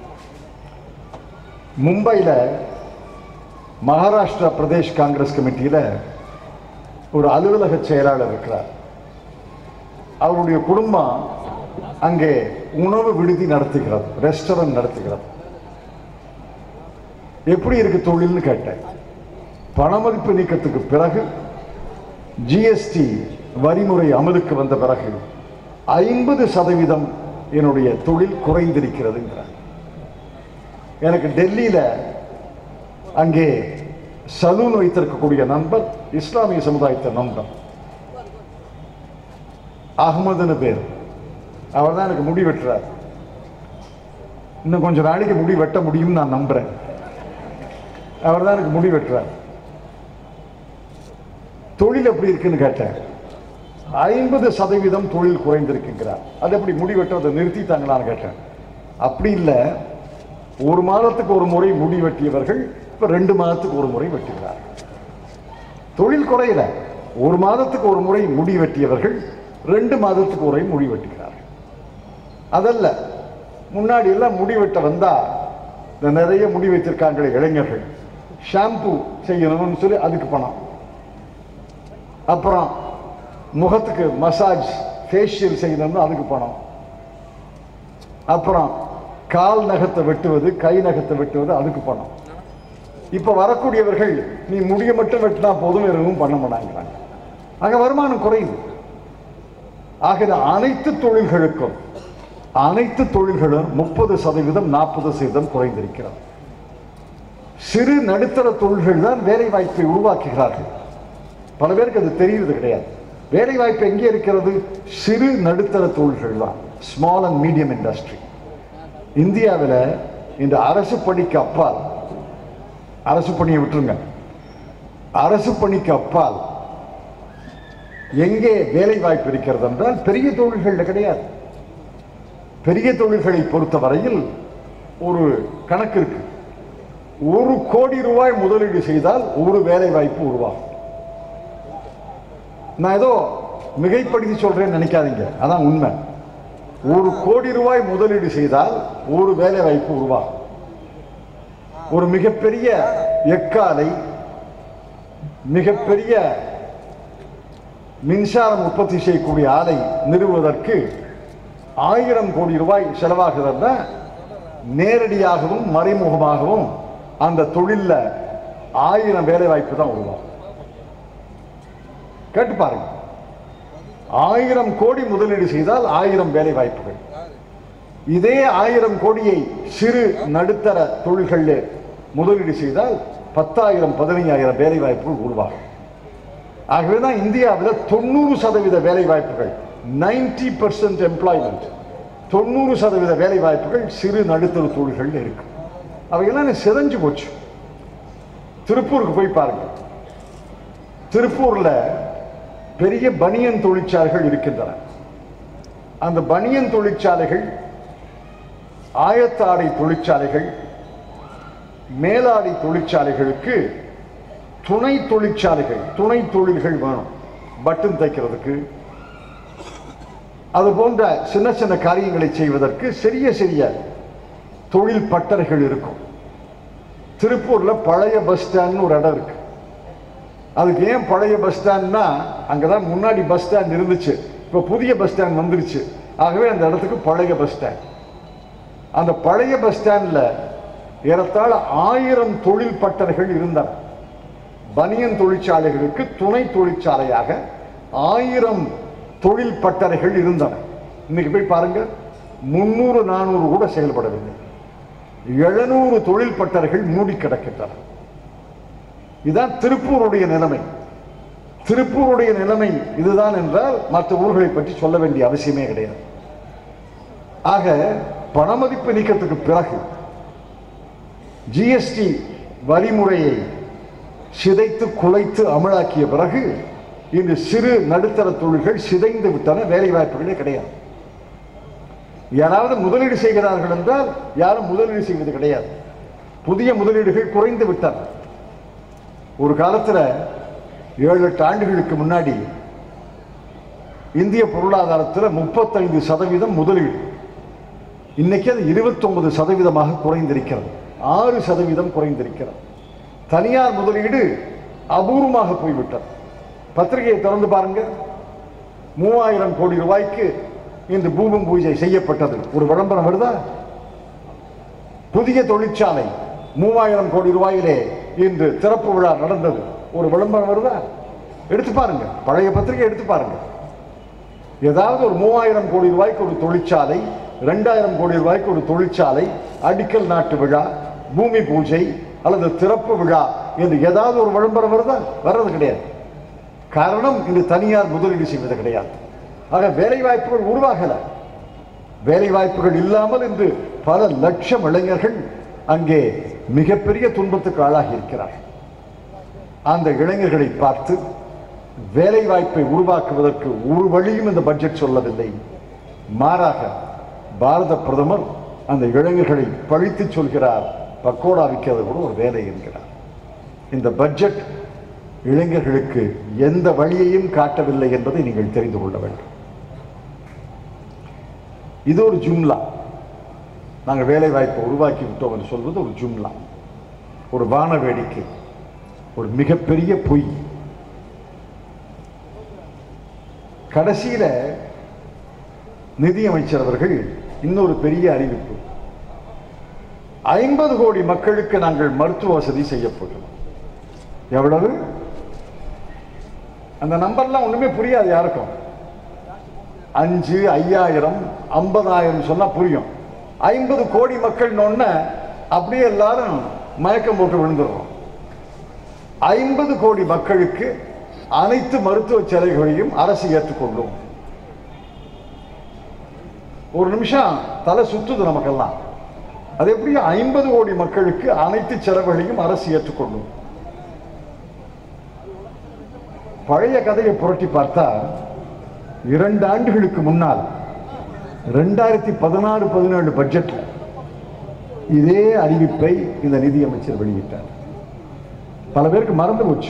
மும்பையில் மகாராஷ்டிரா பிரதேஷ் காங்கிரஸ் கமிட்டியில் ஒரு அலுவலக செயலாளர் இருக்கிறார் அவருடைய குடும்பம் அங்கே உணவு விடுதி நடத்துகிறது ரெஸ்டாரண்ட் நடத்துகிறது எப்படி இருக்கு தொழில்னு கேட்டேன் பணமதிப்பு நீக்கத்துக்கு பிறகு ஜிஎஸ்டி வரிமுறை அமலுக்கு வந்த பிறகு ஐம்பது சதவீதம் என்னுடைய தொழில் குறைந்திருக்கிறதுங்கிறார் எனக்கு டெல்லியில அங்கே சலூன் வைத்திருக்கக்கூடிய நண்பர் இஸ்லாமிய சமுதாயத்தை நண்பர் அகமதுன்னு பேர் அவர் தான் எனக்கு முடி வெட்டுறார் இன்னும் கொஞ்சம் நாளைக்கு முடி வெட்ட முடியும்னு நான் நம்புறேன் அவர் தான் எனக்கு முடி வெட்டுறார் தொழில் எப்படி இருக்குன்னு கேட்டேன் ஐம்பது சதவீதம் தொழில் குறைந்திருக்குங்கிறார் அது எப்படி முடி வெட்டுறதை நிறுத்திட்டாங்களான்னு கேட்டேன் அப்படி இல்லை ஒரு மாதத்துக்கு ஒரு முறை முடி வெட்டியவர்கள் இப்ப ரெண்டு மாதத்துக்கு ஒரு முறை வெட்டுகிறார் தொழில் குறையல ஒரு மாதத்துக்கு ஒரு முறை முடி வெட்டியவர்கள் ரெண்டு மாதத்துக்கு ஒரு முறை முடி வெட்டுகிறார்கள் அதல்ல முன்னாடி எல்லாம் முடி வெட்ட வந்தா இந்த நிறைய முடி வைத்திருக்காங்களே இளைஞர்கள் ஷாம்பு செய்யணும்னு சொல்லி அதுக்கு பணம் அப்புறம் முகத்துக்கு மசாஜ் ஃபேஷியல் செய்யணும்னு அதுக்கு பணம் அப்புறம் கால் நகத்தை வெட்டுவது கை நகத்தை வெட்டுவது அதுக்கு பணம் இப்ப வரக்கூடியவர்கள் நீ முடிய மட்டும் வெட்டினா போதும் எதுவும் பண்ண மாட்டாங்கிறாங்க ஆக வருமானம் குறையுது ஆக இந்த அனைத்து தொழில்களுக்கும் அனைத்து தொழில்களும் முப்பது சதவீதம் நாற்பது சதவீதம் குறைந்திருக்கிறது சிறு நடுத்தர தொழில்கள் தான் வேலை வாய்ப்பை உருவாக்குகிறார்கள் பல பேருக்கு அது தெரியுது கிடையாது வேலை வாய்ப்பு எங்கே இருக்கிறது சிறு நடுத்தர தொழில்கள் தான் ஸ்மால் அண்ட் மீடியம் இண்டஸ்ட்ரி இந்தியாவில் இந்த அரசு பணிக்கு அப்பால் அரசு பணியை விட்டுருங்க அரசு பணிக்கு அப்பால் எங்கே வேலை வாய்ப்பு இருக்கிறது என்றால் பெரிய தொழில்கள்ல கிடையாது பெரிய தொழில்களை பொறுத்தவரையில் ஒரு கணக்கு இருக்கு ஒரு கோடி ரூபாய் முதலீடு செய்தால் ஒரு வேலை வாய்ப்பு உருவாகும் நான் ஏதோ மிகைப்படுத்தி சொல்றேன்னு நினைக்காதீங்க அதான் உண்மை ஒரு கோடி ரூபாய் முதலீடு செய்தால் ஒரு வேலை வாய்ப்பு உருவாகும் ஒரு மிகப்பெரிய எக்காலை மிகப்பெரிய மின்சாரம் உற்பத்தி செய்யக்கூடிய ஆலை நிறுவுவதற்கு ஆயிரம் கோடி ரூபாய் செலவாகுதுன்னா நேரடியாகவும் மறைமுகமாகவும் அந்த தொழில்ல ஆயிரம் வேலை வாய்ப்பு தான் உருவாகும் கேட்டு பாருங்க ஆயிரம் கோடி முதலீடு செய்தால் ஆயிரம் வேலை வாய்ப்புகள் இதே ஆயிரம் கோடியை சிறு நடுத்தர தொழில்களில் முதலீடு செய்தால் பத்தாயிரம் பதினைஞ்சாயிரம் வேலை வாய்ப்புகள் உருவாகும் ஆகவே தான் இந்தியாவில் தொண்ணூறு சதவீத வேலை வாய்ப்புகள் நைன்டி பர்சன்ட் எம்ப்ளாய்மெண்ட் தொண்ணூறு சதவீத வேலை வாய்ப்புகள் சிறு நடுத்தர தொழில்கள் இருக்கு அவையெல்லாம் சிதைஞ்சு போச்சு திருப்பூருக்கு போய் பாருங்க திருப்பூர்ல பெரிய பனியன் தொழிற்சாலைகள் இருக்கின்றன அந்த பனியன் தொழிற்சாலைகள் ஆயத்தாடை தொழிற்சாலைகள் மேலாடை தொழிற்சாலைகளுக்கு துணை தொழிற்சாலைகள் துணை தொழில்கள் வேணும் பட்டன் தைக்கிறதுக்கு அது போன்ற சின்ன சின்ன காரியங்களை செய்வதற்கு சிறிய சிறிய தொழில் பட்டறைகள் இருக்கும் திருப்பூர்ல பழைய பஸ் ஸ்டாண்ட்னு ஒரு இடம் இருக்கு அதுக்கு ஏன் பழைய பஸ் ஸ்டாண்ட்னா அங்கதான் முன்னாடி பஸ் ஸ்டாண்ட் இருந்துச்சு இப்போ புதிய பஸ் ஸ்டாண்ட் வந்துருச்சு ஆகவே அந்த இடத்துக்கு பழைய பஸ் ஸ்டாண்ட் அந்த பழைய பஸ் ஸ்டாண்ட்ல ஏறத்தாழ ஆயிரம் தொழில் பட்டறைகள் இருந்தன பனியன் தொழிற்சாலைகளுக்கு துணை தொழிற்சாலையாக ஆயிரம் தொழில் பட்டறைகள் இருந்தன இன்னைக்கு போய் பாருங்க முன்னூறு நானூறு கூட செயல்படவில்லை எழுநூறு தொழில் பட்டறைகள் மூடி கிடக்கின்றன இதுதான் திருப்பூருடைய நிலைமை திருப்பூருடைய நிலைமை இதுதான் என்றால் மற்ற ஊர்களை பற்றி சொல்ல வேண்டிய அவசியமே கிடையாது ஆக பணமதிப்பு நீக்கத்துக்கு பிறகு ஜிஎஸ்டி வரிமுறையை சிதைத்து குலைத்து அமலாக்கிய பிறகு இன்று சிறு நடுத்தர தொழில்கள் சிதைந்து விட்டன வேலை வாய்ப்புகளே கிடையாது யாராவது முதலீடு செய்கிறார்கள் என்றால் யாரும் முதலீடு செய்வது கிடையாது புதிய முதலீடுகள் குறைந்து விட்டன ஒரு காலத்துல ஏழு எட்டு ஆண்டுகளுக்கு முன்னாடி இந்திய பொருளாதாரத்தில் முப்பத்தைந்து சதவீதம் முதலீடு இன்னைக்கு அது இருபத்தொன்பது சதவீதமாக குறைந்திருக்கிறது ஆறு சதவீதம் குறைந்திருக்கிறது தனியார் முதலீடு அபூர்வமாக போய்விட்டது பத்திரிகையை திறந்து பாருங்க மூவாயிரம் கோடி ரூபாய்க்கு இன்று பூமி பூஜை செய்யப்பட்டது ஒரு விளம்பரம் வருதா புதிய தொழிற்சாலை மூவாயிரம் கோடி ரூபாயிலே இன்று திறப்பு விழா நடந்தது ஒரு விளம்பரம் வருதா எடுத்து பாருங்க பழைய பத்திரிகை எடுத்து பாருங்க ஏதாவது ஒரு மூவாயிரம் கோடி ரூபாய்க்கு ஒரு தொழிற்சாலை ரெண்டாயிரம் கோடி ரூபாய்க்கு ஒரு தொழிற்சாலை அடிக்கல் நாட்டு விழா பூமி பூஜை அல்லது திறப்பு விழா என்று ஏதாவது ஒரு விளம்பரம் வருதா வர்றது கிடையாது காரணம் இன்று தனியார் முதலீடு செய்வது கிடையாது ஆக வேலை வாய்ப்புகள் உருவாகல வேலை வாய்ப்புகள் இல்லாமல் இன்று பல லட்சம் இளைஞர்கள் அங்கே மிகப்பெரிய துன்பத்துக்கு ஆளாகி இருக்கிறார்கள் அந்த இளைஞர்களை பார்த்து வேலை வாய்ப்பை உருவாக்குவதற்கு ஒரு வழியும் இந்த பட்ஜெட் சொல்லவில்லை மாறாக பாரத பிரதமர் அந்த இளைஞர்களை பழித்து சொல்கிறார் பக்கோடா விற்கிறது கூட ஒரு வேலை என்கிறார் இந்த பட்ஜெட் இளைஞர்களுக்கு எந்த வழியையும் காட்டவில்லை என்பதை நீங்கள் தெரிந்து கொள்ள வேண்டும் இது ஒரு ஜும்லா நாங்கள் வேலை வாய்ப்பை உருவாக்கி விட்டோம் என்று சொல்வது ஒரு ஜும்லா ஒரு வான வேடிக்கை ஒரு மிகப்பெரிய பொய் கடைசியில நிதியமைச்சர் அவர்கள் இன்னொரு பெரிய அறிவிப்பு ஐம்பது கோடி மக்களுக்கு நாங்கள் மருத்துவ வசதி செய்ய போகிறோம் எவ்வளவு அந்த நம்பர்லாம் ஒண்ணுமே புரியாது யாருக்கும் அஞ்சு ஐயாயிரம் ஐம்பதாயிரம் சொன்னா புரியும் ஐம்பது கோடி மக்கள் அப்படியே எல்லாரும் மயக்கம் போட்டு விழுந்துடுறோம் ஐம்பது கோடி மக்களுக்கு அனைத்து மருத்துவ செலவுகளையும் அரசு ஏற்றுக்கொள்ளும் ஒரு நிமிஷம் தலை சுத்துது நமக்கெல்லாம் அது எப்படி ஐம்பது கோடி மக்களுக்கு அனைத்து செலவுகளையும் அரசு ஏற்றுக்கொள்ளும் பழைய கதையை புரட்டி பார்த்தா இரண்டு ஆண்டுகளுக்கு முன்னால் ரெண்டாயிரத்தி பதினாறு பதினேழு பட்ஜெட்ல இதே அறிவிப்பை இந்த நிதியமைச்சர் வெளியிட்டார் பல பேருக்கு மறந்து போச்சு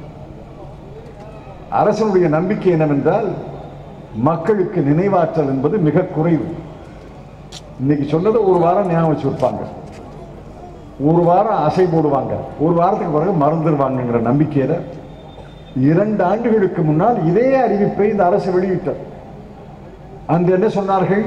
அரசனுடைய நம்பிக்கை என்னவென்றால் மக்களுக்கு நினைவாற்றல் என்பது மிக குறைவு இன்னைக்கு சொன்னதை ஒரு வாரம் ஞாபகம் வச்சிருப்பாங்க ஒரு வாரம் அசை போடுவாங்க ஒரு வாரத்துக்கு பிறகு மறந்துடுவாங்கங்கிற நம்பிக்கையில இரண்டு ஆண்டுகளுக்கு முன்னால் இதே அறிவிப்பை இந்த அரசு வெளியிட்டது அந்த என்ன சொன்னார்கள்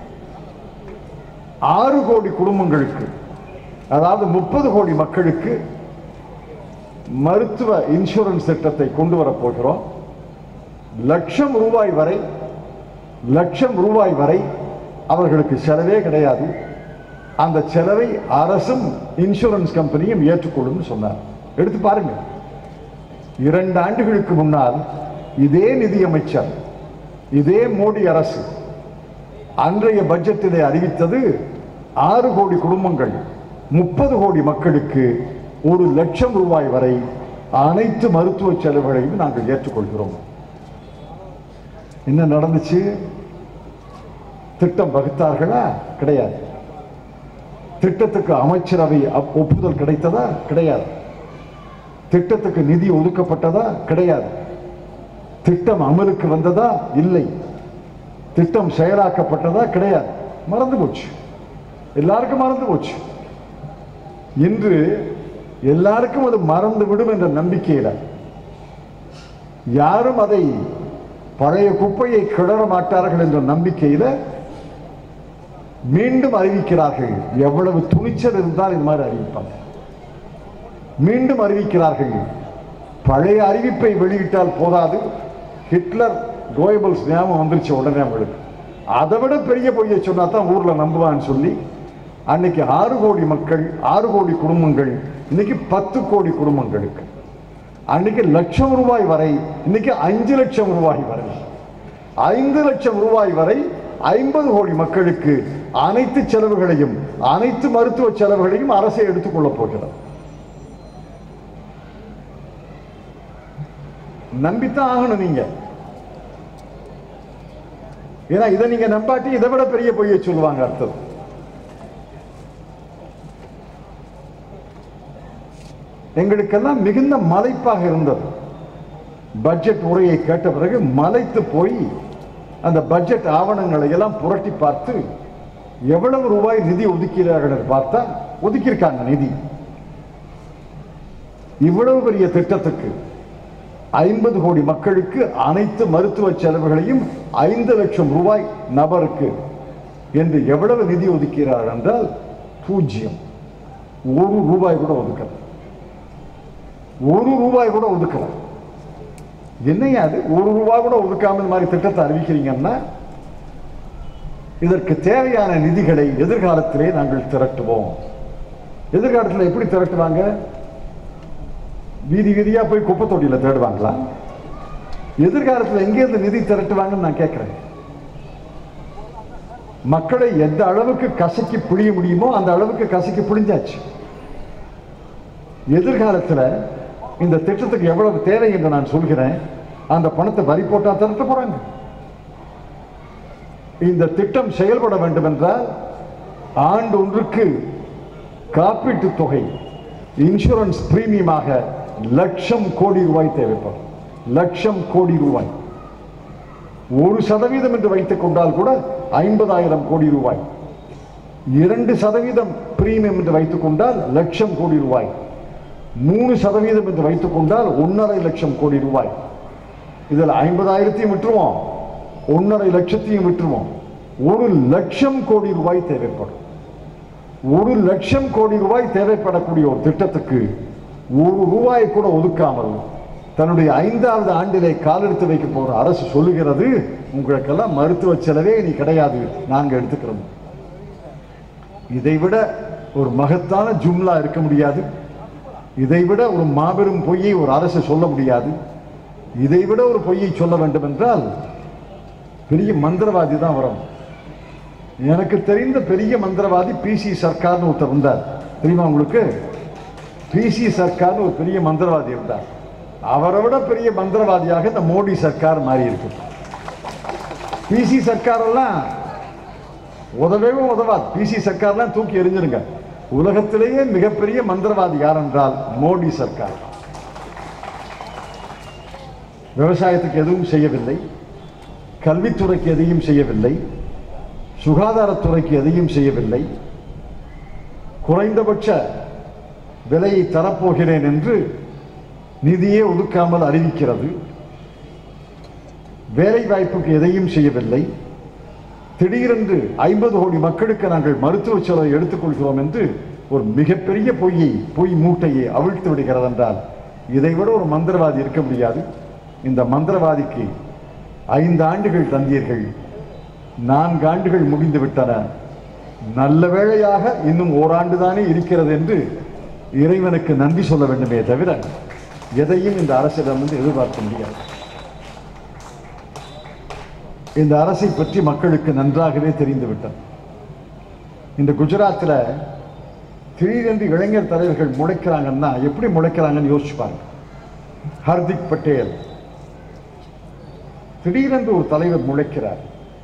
ஆறு கோடி குடும்பங்களுக்கு அதாவது முப்பது கோடி மக்களுக்கு மருத்துவ இன்சூரன்ஸ் திட்டத்தை கொண்டு வரப் போகிறோம் லட்சம் ரூபாய் வரை லட்சம் ரூபாய் வரை அவர்களுக்கு செலவே கிடையாது அந்த செலவை அரசும் இன்சூரன்ஸ் கம்பெனியும் ஏற்றுக்கொள்ளும் சொன்னார் எடுத்து பாருங்க இரண்டு ஆண்டுகளுக்கு முன்னால் இதே நிதியமைச்சர் இதே மோடி அரசு அன்றைய பட்ஜெட்டிலே அறிவித்தது ஆறு கோடி குடும்பங்கள் முப்பது கோடி மக்களுக்கு ஒரு லட்சம் ரூபாய் வரை அனைத்து மருத்துவ செலவுகளையும் நாங்கள் ஏற்றுக்கொள்கிறோம் என்ன நடந்துச்சு திட்டம் வகுத்தார்களா கிடையாது திட்டத்துக்கு அமைச்சரவை அப்- ஒப்புதல் கிடைத்ததா கிடையாது திட்டத்துக்கு நிதி ஒதுக்கப்பட்டதா கிடையாது திட்டம் அமலுக்கு வந்ததா இல்லை திட்டம் செயலாக்கப்பட்டதா கிடையாது மறந்து போச்சு எல்லாருக்கும் மறந்து போச்சு இன்று எல்லாருக்கும் அது மறந்து விடும் என்ற நம்பிக்கையில யாரும் அதை பழைய குப்பையை கிளற மாட்டார்கள் என்ற நம்பிக்கையில மீண்டும் அறிவிக்கிறார்கள் எவ்வளவு துணிச்சல் இருந்தால் இது மாதிரி அறிவிப்பாங்க மீண்டும் அறிவிக்கிறார்கள் பழைய அறிவிப்பை வெளியிட்டால் போதாது ஹிட்லர் கோயபல்ஸ் ஞாபகம் வந்துருச்சு உடனே அவங்களுக்கு அதை விட பெரிய பொய்யை சொன்னா தான் ஊர்ல நம்புவான்னு சொல்லி அன்னைக்கு ஆறு கோடி மக்கள் ஆறு கோடி குடும்பங்கள் இன்னைக்கு பத்து கோடி குடும்பங்களுக்கு அன்னைக்கு லட்சம் ரூபாய் வரை இன்னைக்கு அஞ்சு லட்சம் ரூபாய் வரை ஐந்து லட்சம் ரூபாய் வரை ஐம்பது கோடி மக்களுக்கு அனைத்து செலவுகளையும் அனைத்து மருத்துவ செலவுகளையும் அரசே எடுத்துக்கொள்ளப் போகிறது நம்பித்தான் ஆகணும் நீங்க ஏன்னா இதை நீங்க நம்பாட்டி இதை விட பெரிய பொய்யை சொல்லுவாங்க அடுத்தது எங்களுக்கெல்லாம் மிகுந்த மலைப்பாக இருந்தது பட்ஜெட் உரையை கேட்ட பிறகு மலைத்து போய் அந்த பட்ஜெட் ஆவணங்களை எல்லாம் புரட்டி பார்த்து எவ்வளவு ரூபாய் நிதி ஒதுக்கிறார்கள் என்று பார்த்தா ஒதுக்கியிருக்காங்க நிதி இவ்வளவு பெரிய திட்டத்துக்கு ஐம்பது கோடி மக்களுக்கு அனைத்து மருத்துவ செலவுகளையும் ஐந்து லட்சம் ரூபாய் நபருக்கு என்று எவ்வளவு நிதி ஒதுக்கிறார்கள் என்றால் பூஜ்ஜியம் ஒரு ரூபாய் கூட ஒதுக்கல ஒரு ரூபாய் கூட ஒதுக்கல என்னையா அது ஒரு ரூபாய் கூட ஒதுக்காம இந்த மாதிரி திட்டத்தை அறிவிக்கிறீங்கன்னா இதற்கு தேவையான நிதிகளை எதிர்காலத்திலே நாங்கள் திரட்டுவோம் எதிர்காலத்தில் எப்படி திரட்டுவாங்க வீதி வீதியா போய் குப்பை தொட்டியில தேடுவாங்களா எதிர்காலத்தில் எங்கேருந்து நிதி திரட்டுவாங்கன்னு நான் கேட்கிறேன் மக்களை எந்த அளவுக்கு கசக்கி பிழிய முடியுமோ அந்த அளவுக்கு கசக்கி பிழிஞ்சாச்சு எதிர்காலத்துல இந்த திட்டத்துக்கு எவ்வளவு தேவை என்று நான் சொல்கிறேன் அந்த பணத்தை வரி போட்டா திரட்ட போறாங்க இந்த திட்டம் செயல்பட வேண்டும் என்றால் ஆண்டு ஒன்றுக்கு காப்பீட்டு தொகை இன்சூரன்ஸ் பிரீமியமாக லட்சம் கோடி ரூபாய் தேவைப்படும் லட்சம் கோடி ரூபாய் ஒரு சதவீதம் என்று வைத்துக் கொண்டால் கூட ஐம்பதாயிரம் கோடி ரூபாய் இரண்டு சதவீதம் பிரீமியம் என்று வைத்துக் கொண்டால் லட்சம் கோடி ரூபாய் மூணு சதவீதம் என்று வைத்துக் கொண்டால் ஒன்றரை லட்சம் கோடி ரூபாய் இதில் ஐம்பதாயிரத்தையும் விட்டுருவோம் ஒன்றரை லட்சத்தையும் விட்டுருவோம் ஒரு லட்சம் கோடி ரூபாய் தேவைப்படும் ஒரு லட்சம் கோடி ரூபாய் தேவைப்படக்கூடிய ஒரு திட்டத்துக்கு ஒரு ரூபாயை கூட ஒதுக்காமல் தன்னுடைய ஐந்தாவது ஆண்டிலே காலெடுத்து வைக்க போற அரசு சொல்லுகிறது உங்களுக்கெல்லாம் மருத்துவ செலவே நீ கிடையாது நாங்க எடுத்துக்கிறோம் இதைவிட ஒரு மகத்தான ஜும்லா இருக்க முடியாது இதைவிட ஒரு மாபெரும் பொய்யை ஒரு அரசு சொல்ல முடியாது இதைவிட ஒரு பொய்யை சொல்ல வேண்டும் என்றால் பெரிய மந்திரவாதி தான் வரும் எனக்கு தெரிந்த பெரிய மந்திரவாதி பிசி சர்க்கார்னு ஒருத்தர் இருந்தார் தெரியுமா உங்களுக்கு பிசி சர்க்கார்னு ஒரு பெரிய மந்திரவாதி இருந்தார் அவரை விட பெரிய மந்திரவாதியாக இந்த மோடி சர்க்கார் மாறி இருக்கு பிசி சர்க்கார் எல்லாம் உதவவே உதவாது பிசி சர்க்கார்லாம் தூக்கி எறிஞ்சிருங்க உலகத்திலேயே மிகப்பெரிய மந்திரவாதி யார் என்றால் மோடி சர்க்கார் விவசாயத்துக்கு எதுவும் செய்யவில்லை கல்வித்துறைக்கு எதையும் செய்யவில்லை சுகாதாரத்துறைக்கு எதையும் செய்யவில்லை குறைந்தபட்ச விலையை தரப்போகிறேன் என்று நிதியே ஒதுக்காமல் அறிவிக்கிறது வேலை வாய்ப்புக்கு எதையும் செய்யவில்லை திடீரென்று ஐம்பது கோடி மக்களுக்கு நாங்கள் மருத்துவ செலவை எடுத்துக்கொள்கிறோம் என்று ஒரு மிகப்பெரிய பொய்யை பொய் மூட்டையை அவிழ்த்து விடுகிறது என்றால் இதைவிட ஒரு மந்திரவாதி இருக்க முடியாது இந்த மந்திரவாதிக்கு ஐந்து ஆண்டுகள் தந்தீர்கள் நான்கு ஆண்டுகள் முடிந்து விட்டன நல்ல வேளையாக இன்னும் ஓராண்டு தானே இருக்கிறது என்று இறைவனுக்கு நன்றி சொல்ல வேண்டுமே தவிர எதையும் இந்த அரசிடமிருந்து எதிர்பார்க்க முடியாது இந்த அரசை பற்றி மக்களுக்கு நன்றாகவே தெரிந்துவிட்டது இந்த குஜராத்தில் திடீரென்று இளைஞர் தலைவர்கள் முளைக்கிறாங்கன்னா எப்படி முளைக்கிறாங்கன்னு யோசிச்சு பாருங்க ஹர்திக் பட்டேல் திடீரென்று ஒரு தலைவர் முளைக்கிறார்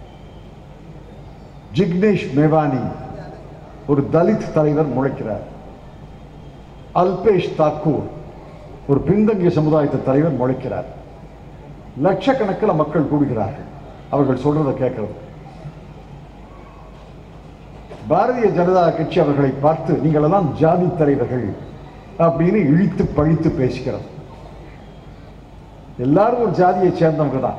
ஜிக்னேஷ் மேவானி ஒரு தலித் தலைவர் முளைக்கிறார் அல்பேஷ் தாக்கூர் ஒரு பின்தங்கிய சமுதாயத்து தலைவர் முளைக்கிறார் லட்சக்கணக்கில் மக்கள் கூடுகிறார்கள் அவர்கள் சொல்றதை கேட்கிறது பாரதிய ஜனதா கட்சி அவர்களை பார்த்து நீங்கள் எல்லாம் ஜாதி தலைவர்கள் அப்படின்னு இழித்து பழித்து பேசுகிறது எல்லாரும் ஒரு ஜாதியை சேர்ந்தவங்க தான்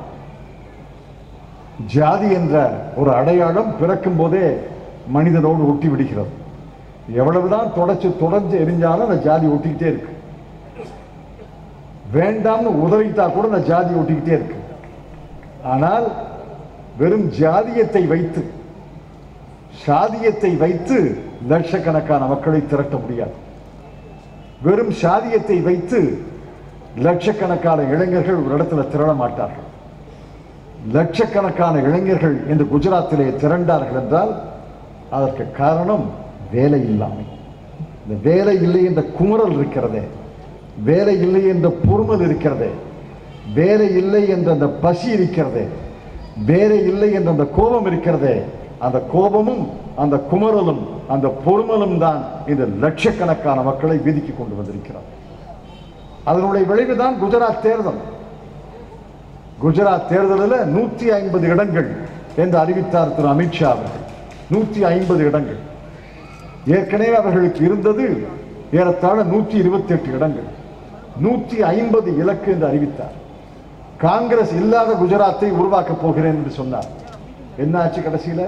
ஜாதி என்ற ஒரு அடையாளம் பிறக்கும் போதே மனிதனோடு ஒட்டி விடுகிறது எவ்வளவுதான் தொடச்சு தொடர்ந்து எரிஞ்சாலும் அந்த ஜாதி ஒட்டிக்கிட்டே இருக்கு வேண்டாம்னு உதவித்தா கூட அந்த ஜாதி ஒட்டிக்கிட்டே இருக்கு ஆனால் வெறும் ஜாதியத்தை வைத்து சாதியத்தை வைத்து லட்சக்கணக்கான மக்களை திரட்ட முடியாது வெறும் சாதியத்தை வைத்து லட்சக்கணக்கான இளைஞர்கள் ஒரு இடத்துல திரள மாட்டார்கள் லட்சக்கணக்கான இளைஞர்கள் இந்த குஜராத்திலே திரண்டார்கள் என்றால் அதற்கு காரணம் வேலை இல்லாமை இந்த வேலை இல்லை என்ற குமுறல் இருக்கிறதே வேலை இல்லை என்ற பொறுமல் இருக்கிறதே வேலை இல்லை என்ற அந்த பசி இருக்கிறதே வேலை இல்லை என்ற அந்த கோபம் இருக்கிறதே அந்த கோபமும் அந்த குமரலும் அந்த பொறுமலும் தான் இந்த லட்சக்கணக்கான மக்களை வீதிக்கு கொண்டு வந்திருக்கிறார் அதனுடைய விளைவுதான் குஜராத் தேர்தல் குஜராத் தேர்தலில் நூத்தி ஐம்பது இடங்கள் என்று அறிவித்தார் திரு அமித்ஷா அவர்கள் நூத்தி ஐம்பது இடங்கள் ஏற்கனவே அவர்களுக்கு இருந்தது ஏறத்தாழ நூற்றி இருபத்தி எட்டு இடங்கள் நூற்றி ஐம்பது இலக்கு என்று அறிவித்தார் காங்கிரஸ் இல்லாத குஜராத்தை உருவாக்கப் போகிறேன் என்று சொன்னார் என்ன ஆச்சு கடைசியில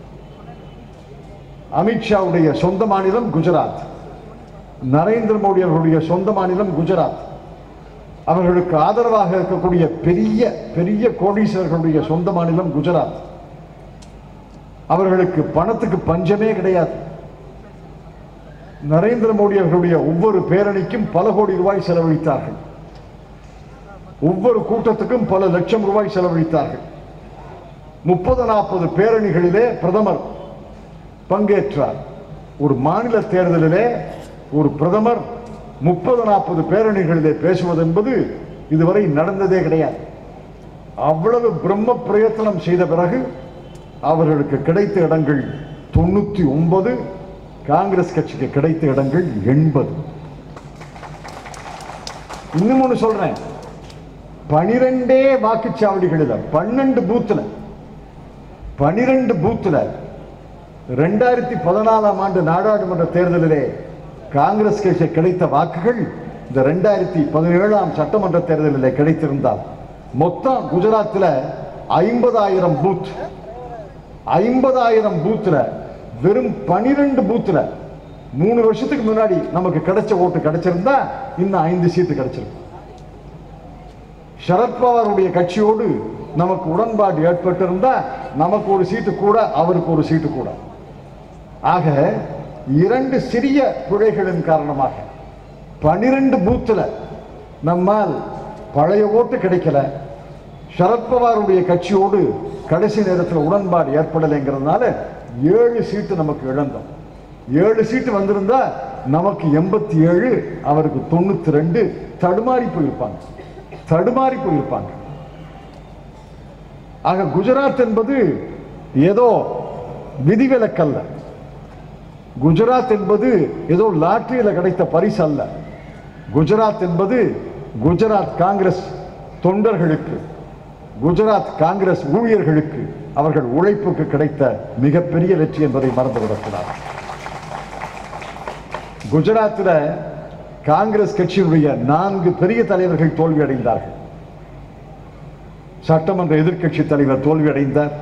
அமித்ஷாவுடைய சொந்த மாநிலம் குஜராத் நரேந்திர மோடி அவர்களுடைய சொந்த மாநிலம் குஜராத் அவர்களுக்கு ஆதரவாக இருக்கக்கூடிய பெரிய பெரிய கோடீஸ்வரர்களுடைய சொந்த மாநிலம் குஜராத் அவர்களுக்கு பணத்துக்கு பஞ்சமே கிடையாது நரேந்திர மோடி அவர்களுடைய ஒவ்வொரு பேரணிக்கும் பல கோடி ரூபாய் செலவழித்தார்கள் ஒவ்வொரு கூட்டத்துக்கும் பல லட்சம் ரூபாய் செலவழித்தார்கள் முப்பது நாற்பது பேரணிகளிலே பிரதமர் பங்கேற்றார் ஒரு மாநில தேர்தலிலே ஒரு பிரதமர் முப்பது நாற்பது பேரணிகளிலே பேசுவது என்பது இதுவரை நடந்ததே கிடையாது அவ்வளவு பிரம்ம பிரயத்தனம் செய்த பிறகு அவர்களுக்கு கிடைத்த இடங்கள் தொண்ணூத்தி ஒன்பது காங்கிரஸ் கட்சிக்கு கிடைத்த இடங்கள் எண்பது இன்னும் ஒன்று சொல்றேன் பனிரெண்டே வாக்குச்சாவடிகளில் பன்னெண்டு பூத்துல பனிரெண்டு பூத்துல ரெண்டாயிரத்தி பதினாலாம் ஆண்டு நாடாளுமன்ற தேர்தலிலே காங்கிரஸ் கட்சி கிடைத்த வாக்குகள் இந்த ரெண்டாயிரத்தி பதினேழாம் சட்டமன்ற தேர்தலிலே கிடைத்திருந்தால் மொத்தம் குஜராத்தில் ஐம்பதாயிரம் பூத் ஐம்பதாயிரம் பூத்துல வெறும் பனிரெண்டு பூத்துல மூணு வருஷத்துக்கு முன்னாடி நமக்கு கிடைச்ச ஓட்டு கிடைச்சிருந்தா இன்னும் ஐந்து சீட்டு கிடைச்சிருக்கும் சரத்பவாருடைய கட்சியோடு நமக்கு உடன்பாடு ஏற்பட்டிருந்தா நமக்கு ஒரு சீட்டு கூட அவருக்கு ஒரு சீட்டு கூட ஆக இரண்டு சிறிய பிழைகளின் காரணமாக பனிரெண்டு பூத்துல நம்மால் பழைய ஓட்டு கிடைக்கல சரத்பவாருடைய கட்சியோடு கடைசி நேரத்தில் உடன்பாடு ஏற்படலைங்கிறதுனால ஏழு சீட்டு நமக்கு இழந்தோம் ஏழு சீட்டு வந்திருந்தா நமக்கு எண்பத்தி ஏழு அவருக்கு தொண்ணூத்தி ரெண்டு தடுமாறி போயிருப்பாங்க தடுமாறி போயிருப்பாங்க ஆக குஜராத் என்பது ஏதோ விதிவிலக்கல்ல குஜராத் என்பது ஏதோ லாட்டரியில் கிடைத்த பரிசு அல்ல குஜராத் என்பது குஜராத் காங்கிரஸ் தொண்டர்களுக்கு குஜராத் காங்கிரஸ் ஊழியர்களுக்கு அவர்கள் உழைப்புக்கு கிடைத்த மிகப்பெரிய வெற்றி என்பதை மறந்துவிடக்கூடாது குஜராத்தில் காங்கிரஸ் கட்சியினுடைய நான்கு பெரிய தலைவர்கள் தோல்வி அடைந்தார்கள் சட்டமன்ற எதிர்க்கட்சி தலைவர் தோல்வி அடைந்தார்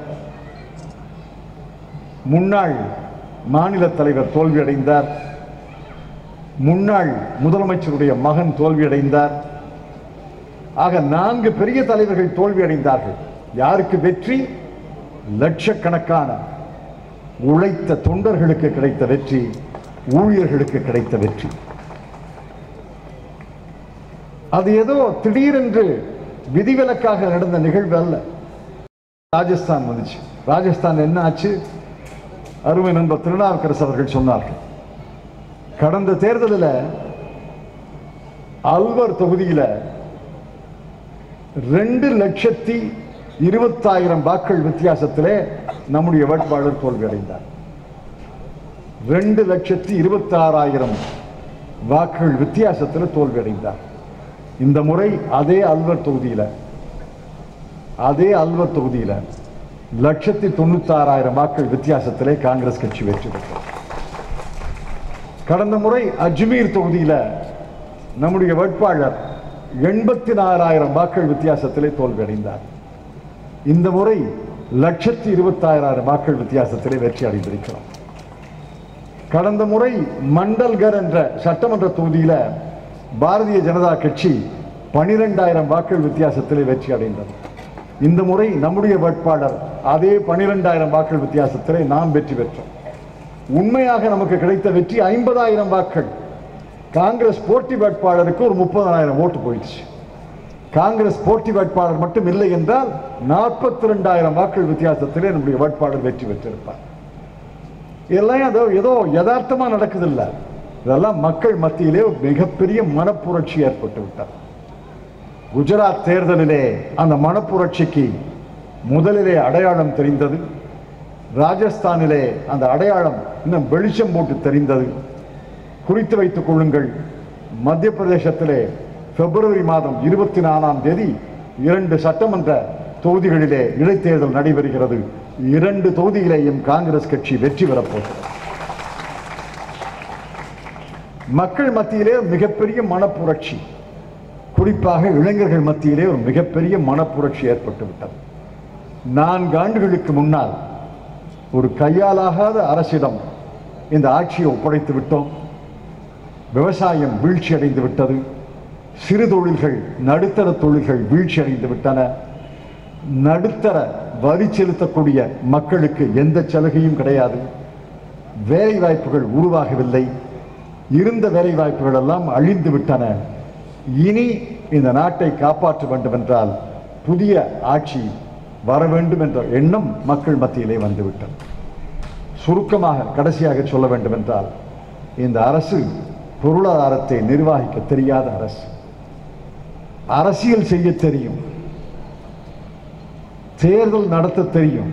முன்னாள் மாநில தலைவர் தோல்வி அடைந்தார் முன்னாள் முதலமைச்சருடைய மகன் தோல்வி அடைந்தார் ஆக நான்கு பெரிய தலைவர்கள் தோல்வி அடைந்தார்கள் யாருக்கு வெற்றி லட்சக்கணக்கான உழைத்த தொண்டர்களுக்கு கிடைத்த வெற்றி ஊழியர்களுக்கு கிடைத்த வெற்றி அது ஏதோ திடீரென்று விதிவிலக்காக நடந்த நிகழ்வு அல்ல ராஜஸ்தான் வந்துச்சு ராஜஸ்தான் என்ன ஆச்சு அருமை நண்பர் திருநாவுக்கரசு அவர்கள் சொன்னார்கள் கடந்த தேர்தலில் அல்வர் தொகுதியில ரெண்டு லட்சத்தி இருபத்தாயிரம் வாக்கள் வித்தியாசத்திலே நம்முடைய வேட்பாளர் தோல்வி அடைந்தார் ரெண்டு லட்சத்தி இருபத்தாறாயிரம் வாக்குகள் வித்தியாசத்தில் தோல்வி அடைந்தார் இந்த முறை அதே அல்வர் தொகுதியில அதே அல்வர் தொகுதியில லட்சத்தி தொண்ணூத்தாறாயிரம் வாக்குகள் வித்தியாசத்திலே காங்கிரஸ் கட்சி வெற்றி பெற்றது கடந்த முறை அஜ்மீர் தொகுதியில நம்முடைய வேட்பாளர் எண்பத்தி நாலாயிரம் வாக்குகள் வித்தியாசத்திலே தோல்வி அடைந்தார் இந்த முறை லட்சத்தி இருபத்தாயிரம் வாக்குகள் வித்தியாசத்திலே வெற்றி அடைந்திருக்கிறோம் கடந்த முறை மண்டல்கர் என்ற சட்டமன்ற தொகுதியில பாரதிய ஜனதா கட்சி பனிரெண்டாயிரம் வாக்குகள் வித்தியாசத்திலே வெற்றி அடைந்தது இந்த முறை நம்முடைய வேட்பாளர் அதே பனிரெண்டாயிரம் வாக்குகள் வித்தியாசத்திலே நாம் வெற்றி பெற்றோம் உண்மையாக நமக்கு கிடைத்த வெற்றி ஐம்பதாயிரம் வாக்குகள் காங்கிரஸ் போட்டி வேட்பாளருக்கு ஒரு முப்பதாயிரம் ஓட்டு போயிடுச்சு காங்கிரஸ் போட்டி வேட்பாளர் மட்டும் இல்லை என்றால் நாற்பத்தி ரெண்டாயிரம் வாக்குகள் வித்தியாசத்திலே நம்முடைய வேட்பாளர் வெற்றி பெற்றிருப்பார் இதெல்லாம் ஏதோ ஏதோ யதார்த்தமா நடக்குதில்ல இதெல்லாம் மக்கள் மத்தியிலே ஒரு மிகப்பெரிய மனப்புரட்சி ஏற்பட்டு விட்டார் குஜராத் தேர்தலிலே அந்த மனப்புரட்சிக்கு முதலிலே அடையாளம் தெரிந்தது ராஜஸ்தானிலே அந்த அடையாளம் இன்னும் வெளிச்சம் போட்டு தெரிந்தது குறித்து வைத்துக் கொள்ளுங்கள் மத்திய பிரதேசத்திலே பிப்ரவரி மாதம் இருபத்தி நாலாம் தேதி இரண்டு சட்டமன்ற தொகுதிகளிலே இடைத்தேர்தல் நடைபெறுகிறது இரண்டு தொகுதியிலேயும் காங்கிரஸ் கட்சி வெற்றி பெறப்போகிறது மக்கள் மத்தியிலே மிகப்பெரிய மனப்புரட்சி குறிப்பாக இளைஞர்கள் மத்தியிலே ஒரு மிகப்பெரிய மனப்புரட்சி ஏற்பட்டு விட்டது நான்கு ஆண்டுகளுக்கு முன்னால் ஒரு கையாலாகாத அரசிடம் இந்த ஆட்சியை ஒப்படைத்து விட்டோம் விவசாயம் வீழ்ச்சி அடைந்து விட்டது சிறு தொழில்கள் நடுத்தர தொழில்கள் வீழ்ச்சி அடைந்து விட்டன நடுத்தர வரி செலுத்தக்கூடிய மக்களுக்கு எந்த சலுகையும் கிடையாது வேலை வாய்ப்புகள் உருவாகவில்லை இருந்த வேலை வாய்ப்புகள் எல்லாம் அழிந்து விட்டன இனி இந்த நாட்டை காப்பாற்ற வேண்டும் என்றால் புதிய ஆட்சி வர வேண்டும் என்ற எண்ணம் மக்கள் மத்தியிலே வந்துவிட்டது சுருக்கமாக கடைசியாக சொல்ல வேண்டும் என்றால் இந்த அரசு பொருளாதாரத்தை நிர்வகிக்க தெரியாத அரசு அரசியல் செய்ய தெரியும் தேர்தல் நடத்த தெரியும்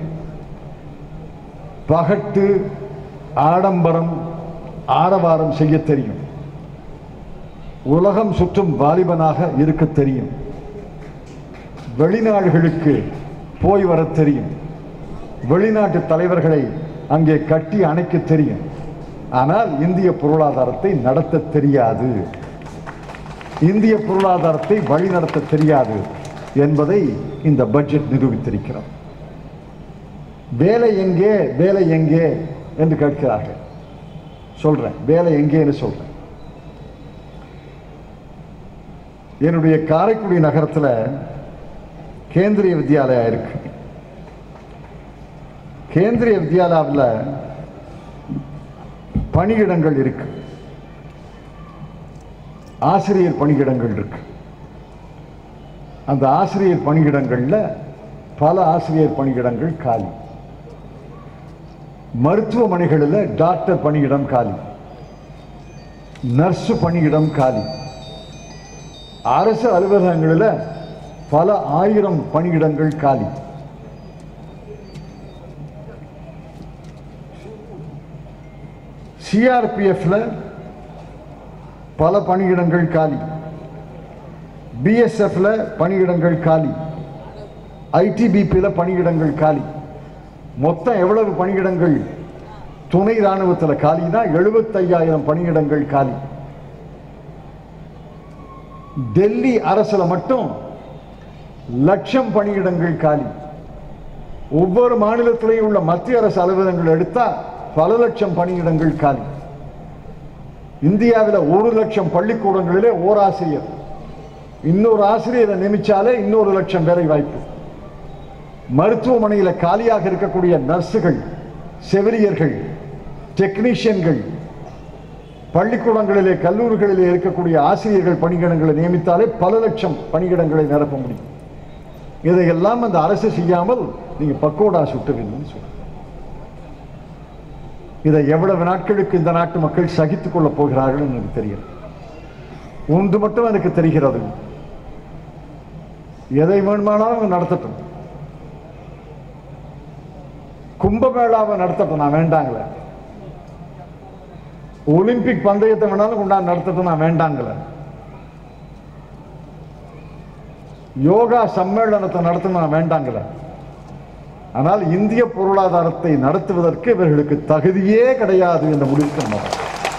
பகட்டு ஆடம்பரம் ஆரவாரம் செய்ய தெரியும் உலகம் சுற்றும் வாலிபனாக இருக்க தெரியும் வெளிநாடுகளுக்கு போய் வர தெரியும் வெளிநாட்டு தலைவர்களை அங்கே கட்டி அணைக்க தெரியும் ஆனால் இந்திய பொருளாதாரத்தை நடத்த தெரியாது இந்திய பொருளாதாரத்தை வழிநடத்த தெரியாது என்பதை இந்த பட்ஜெட் நிரூபித்திருக்கிறது வேலை எங்கே வேலை எங்கே என்று கேட்கிறார்கள் சொல்றேன் வேலை எங்கேன்னு சொல்றேன் என்னுடைய காரைக்குடி நகரத்தில் கேந்திரிய வித்யாலயா இருக்கு கேந்திரிய வித்யாலயாவில் பணியிடங்கள் இருக்கு ஆசிரியர் பணியிடங்கள் இருக்கு அந்த ஆசிரியர் பணியிடங்கள்ல பல ஆசிரியர் பணியிடங்கள் காலி மருத்துவமனைகளில் டாக்டர் பணியிடம் காலி நர்ஸ் பணியிடம் காலி அரசு அலுவலகங்களில் பல ஆயிரம் பணியிடங்கள் காலி சிஆர்பிஎஃப்ல பல பணியிடங்கள் காலி பிஎஸ்எஃப்ல பணியிடங்கள் காலி ஐடிபிபியில் பணியிடங்கள் காலி மொத்தம் எவ்வளவு பணியிடங்கள் துணை ராணுவத்தில் காலினா எழுபத்தையாயிரம் பணியிடங்கள் காலி டெல்லி அரசுல மட்டும் லட்சம் பணியிடங்கள் காலி ஒவ்வொரு மாநிலத்திலேயும் உள்ள மத்திய அரசு அலுவலகங்கள் எடுத்தா பல லட்சம் பணியிடங்கள் காலி இந்தியாவில் ஒரு லட்சம் பள்ளிக்கூடங்களிலே ஓர் ஆசிரியர் இன்னொரு ஆசிரியரை நியமிச்சாலே இன்னொரு லட்சம் வேலை வாய்ப்பு மருத்துவமனையில் காலியாக இருக்கக்கூடிய நர்ஸுகள் செவிலியர்கள் டெக்னீஷியன்கள் பள்ளிக்கூடங்களிலே கல்லூரிகளிலே இருக்கக்கூடிய ஆசிரியர்கள் பணியிடங்களை நியமித்தாலே பல லட்சம் பணியிடங்களை நிரப்ப முடியும் இதையெல்லாம் அந்த அரசு செய்யாமல் நீங்க பக்கோடா சுட்டுவீங்கன்னு சொல்ற இதை எவ்வளவு நாட்களுக்கு இந்த நாட்டு மக்கள் சகித்துக் கொள்ளப் போகிறார்கள் எனக்கு தெரியல ஒன்று மட்டும் எனக்கு தெரிகிறது எதை வேணுமானாலும் அவங்க நடத்தட்டும் கும்பமேளாவை நடத்தட்டும் நான் வேண்டாங்களே ஒலிம்பிக் பந்தயத்தை வேணாலும் கொண்டாந்து நடத்தட்டும் நான் வேண்டாங்களே யோகா சம்மேளனத்தை நடத்தணும் நான் வேண்டாங்களே ஆனால் இந்திய பொருளாதாரத்தை நடத்துவதற்கு இவர்களுக்கு தகுதியே கிடையாது என்ற முடிவுக்கு நம்ம வரோம்.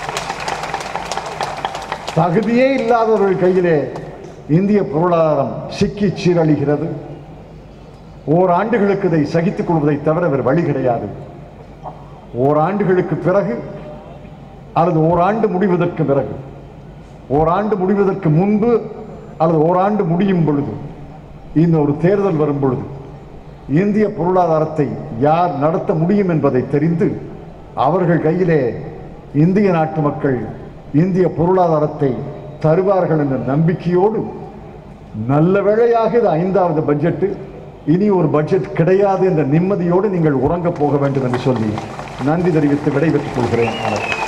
தகுதியே இல்லாதவர்கள் கையிலே இந்திய பொருளாதாரம் சிக்கி சீரழிகிறது ஓராண்டுகளுக்கு இதை சகித்துக் கொள்வதை தவிர வேறு வழி கிடையாது ஓராண்டுகளுக்கு பிறகு அல்லது ஓராண்டு முடிவதற்கு பிறகு ஓராண்டு முடிவதற்கு முன்பு அல்லது ஓராண்டு முடியும் பொழுது இன்னொரு தேர்தல் வரும் பொழுது இந்திய பொருளாதாரத்தை யார் நடத்த முடியும் என்பதை தெரிந்து அவர்கள் கையிலே இந்திய நாட்டு மக்கள் இந்திய பொருளாதாரத்தை தருவார்கள் என்ற நம்பிக்கையோடு நல்ல வேளையாக இது ஐந்தாவது பட்ஜெட் இனி ஒரு பட்ஜெட் கிடையாது என்ற நிம்மதியோடு நீங்கள் உறங்கப் போக வேண்டும் என்று சொல்லி நன்றி தெரிவித்து விடைபெற்றுக் கொள்கிறேன் வணக்கம்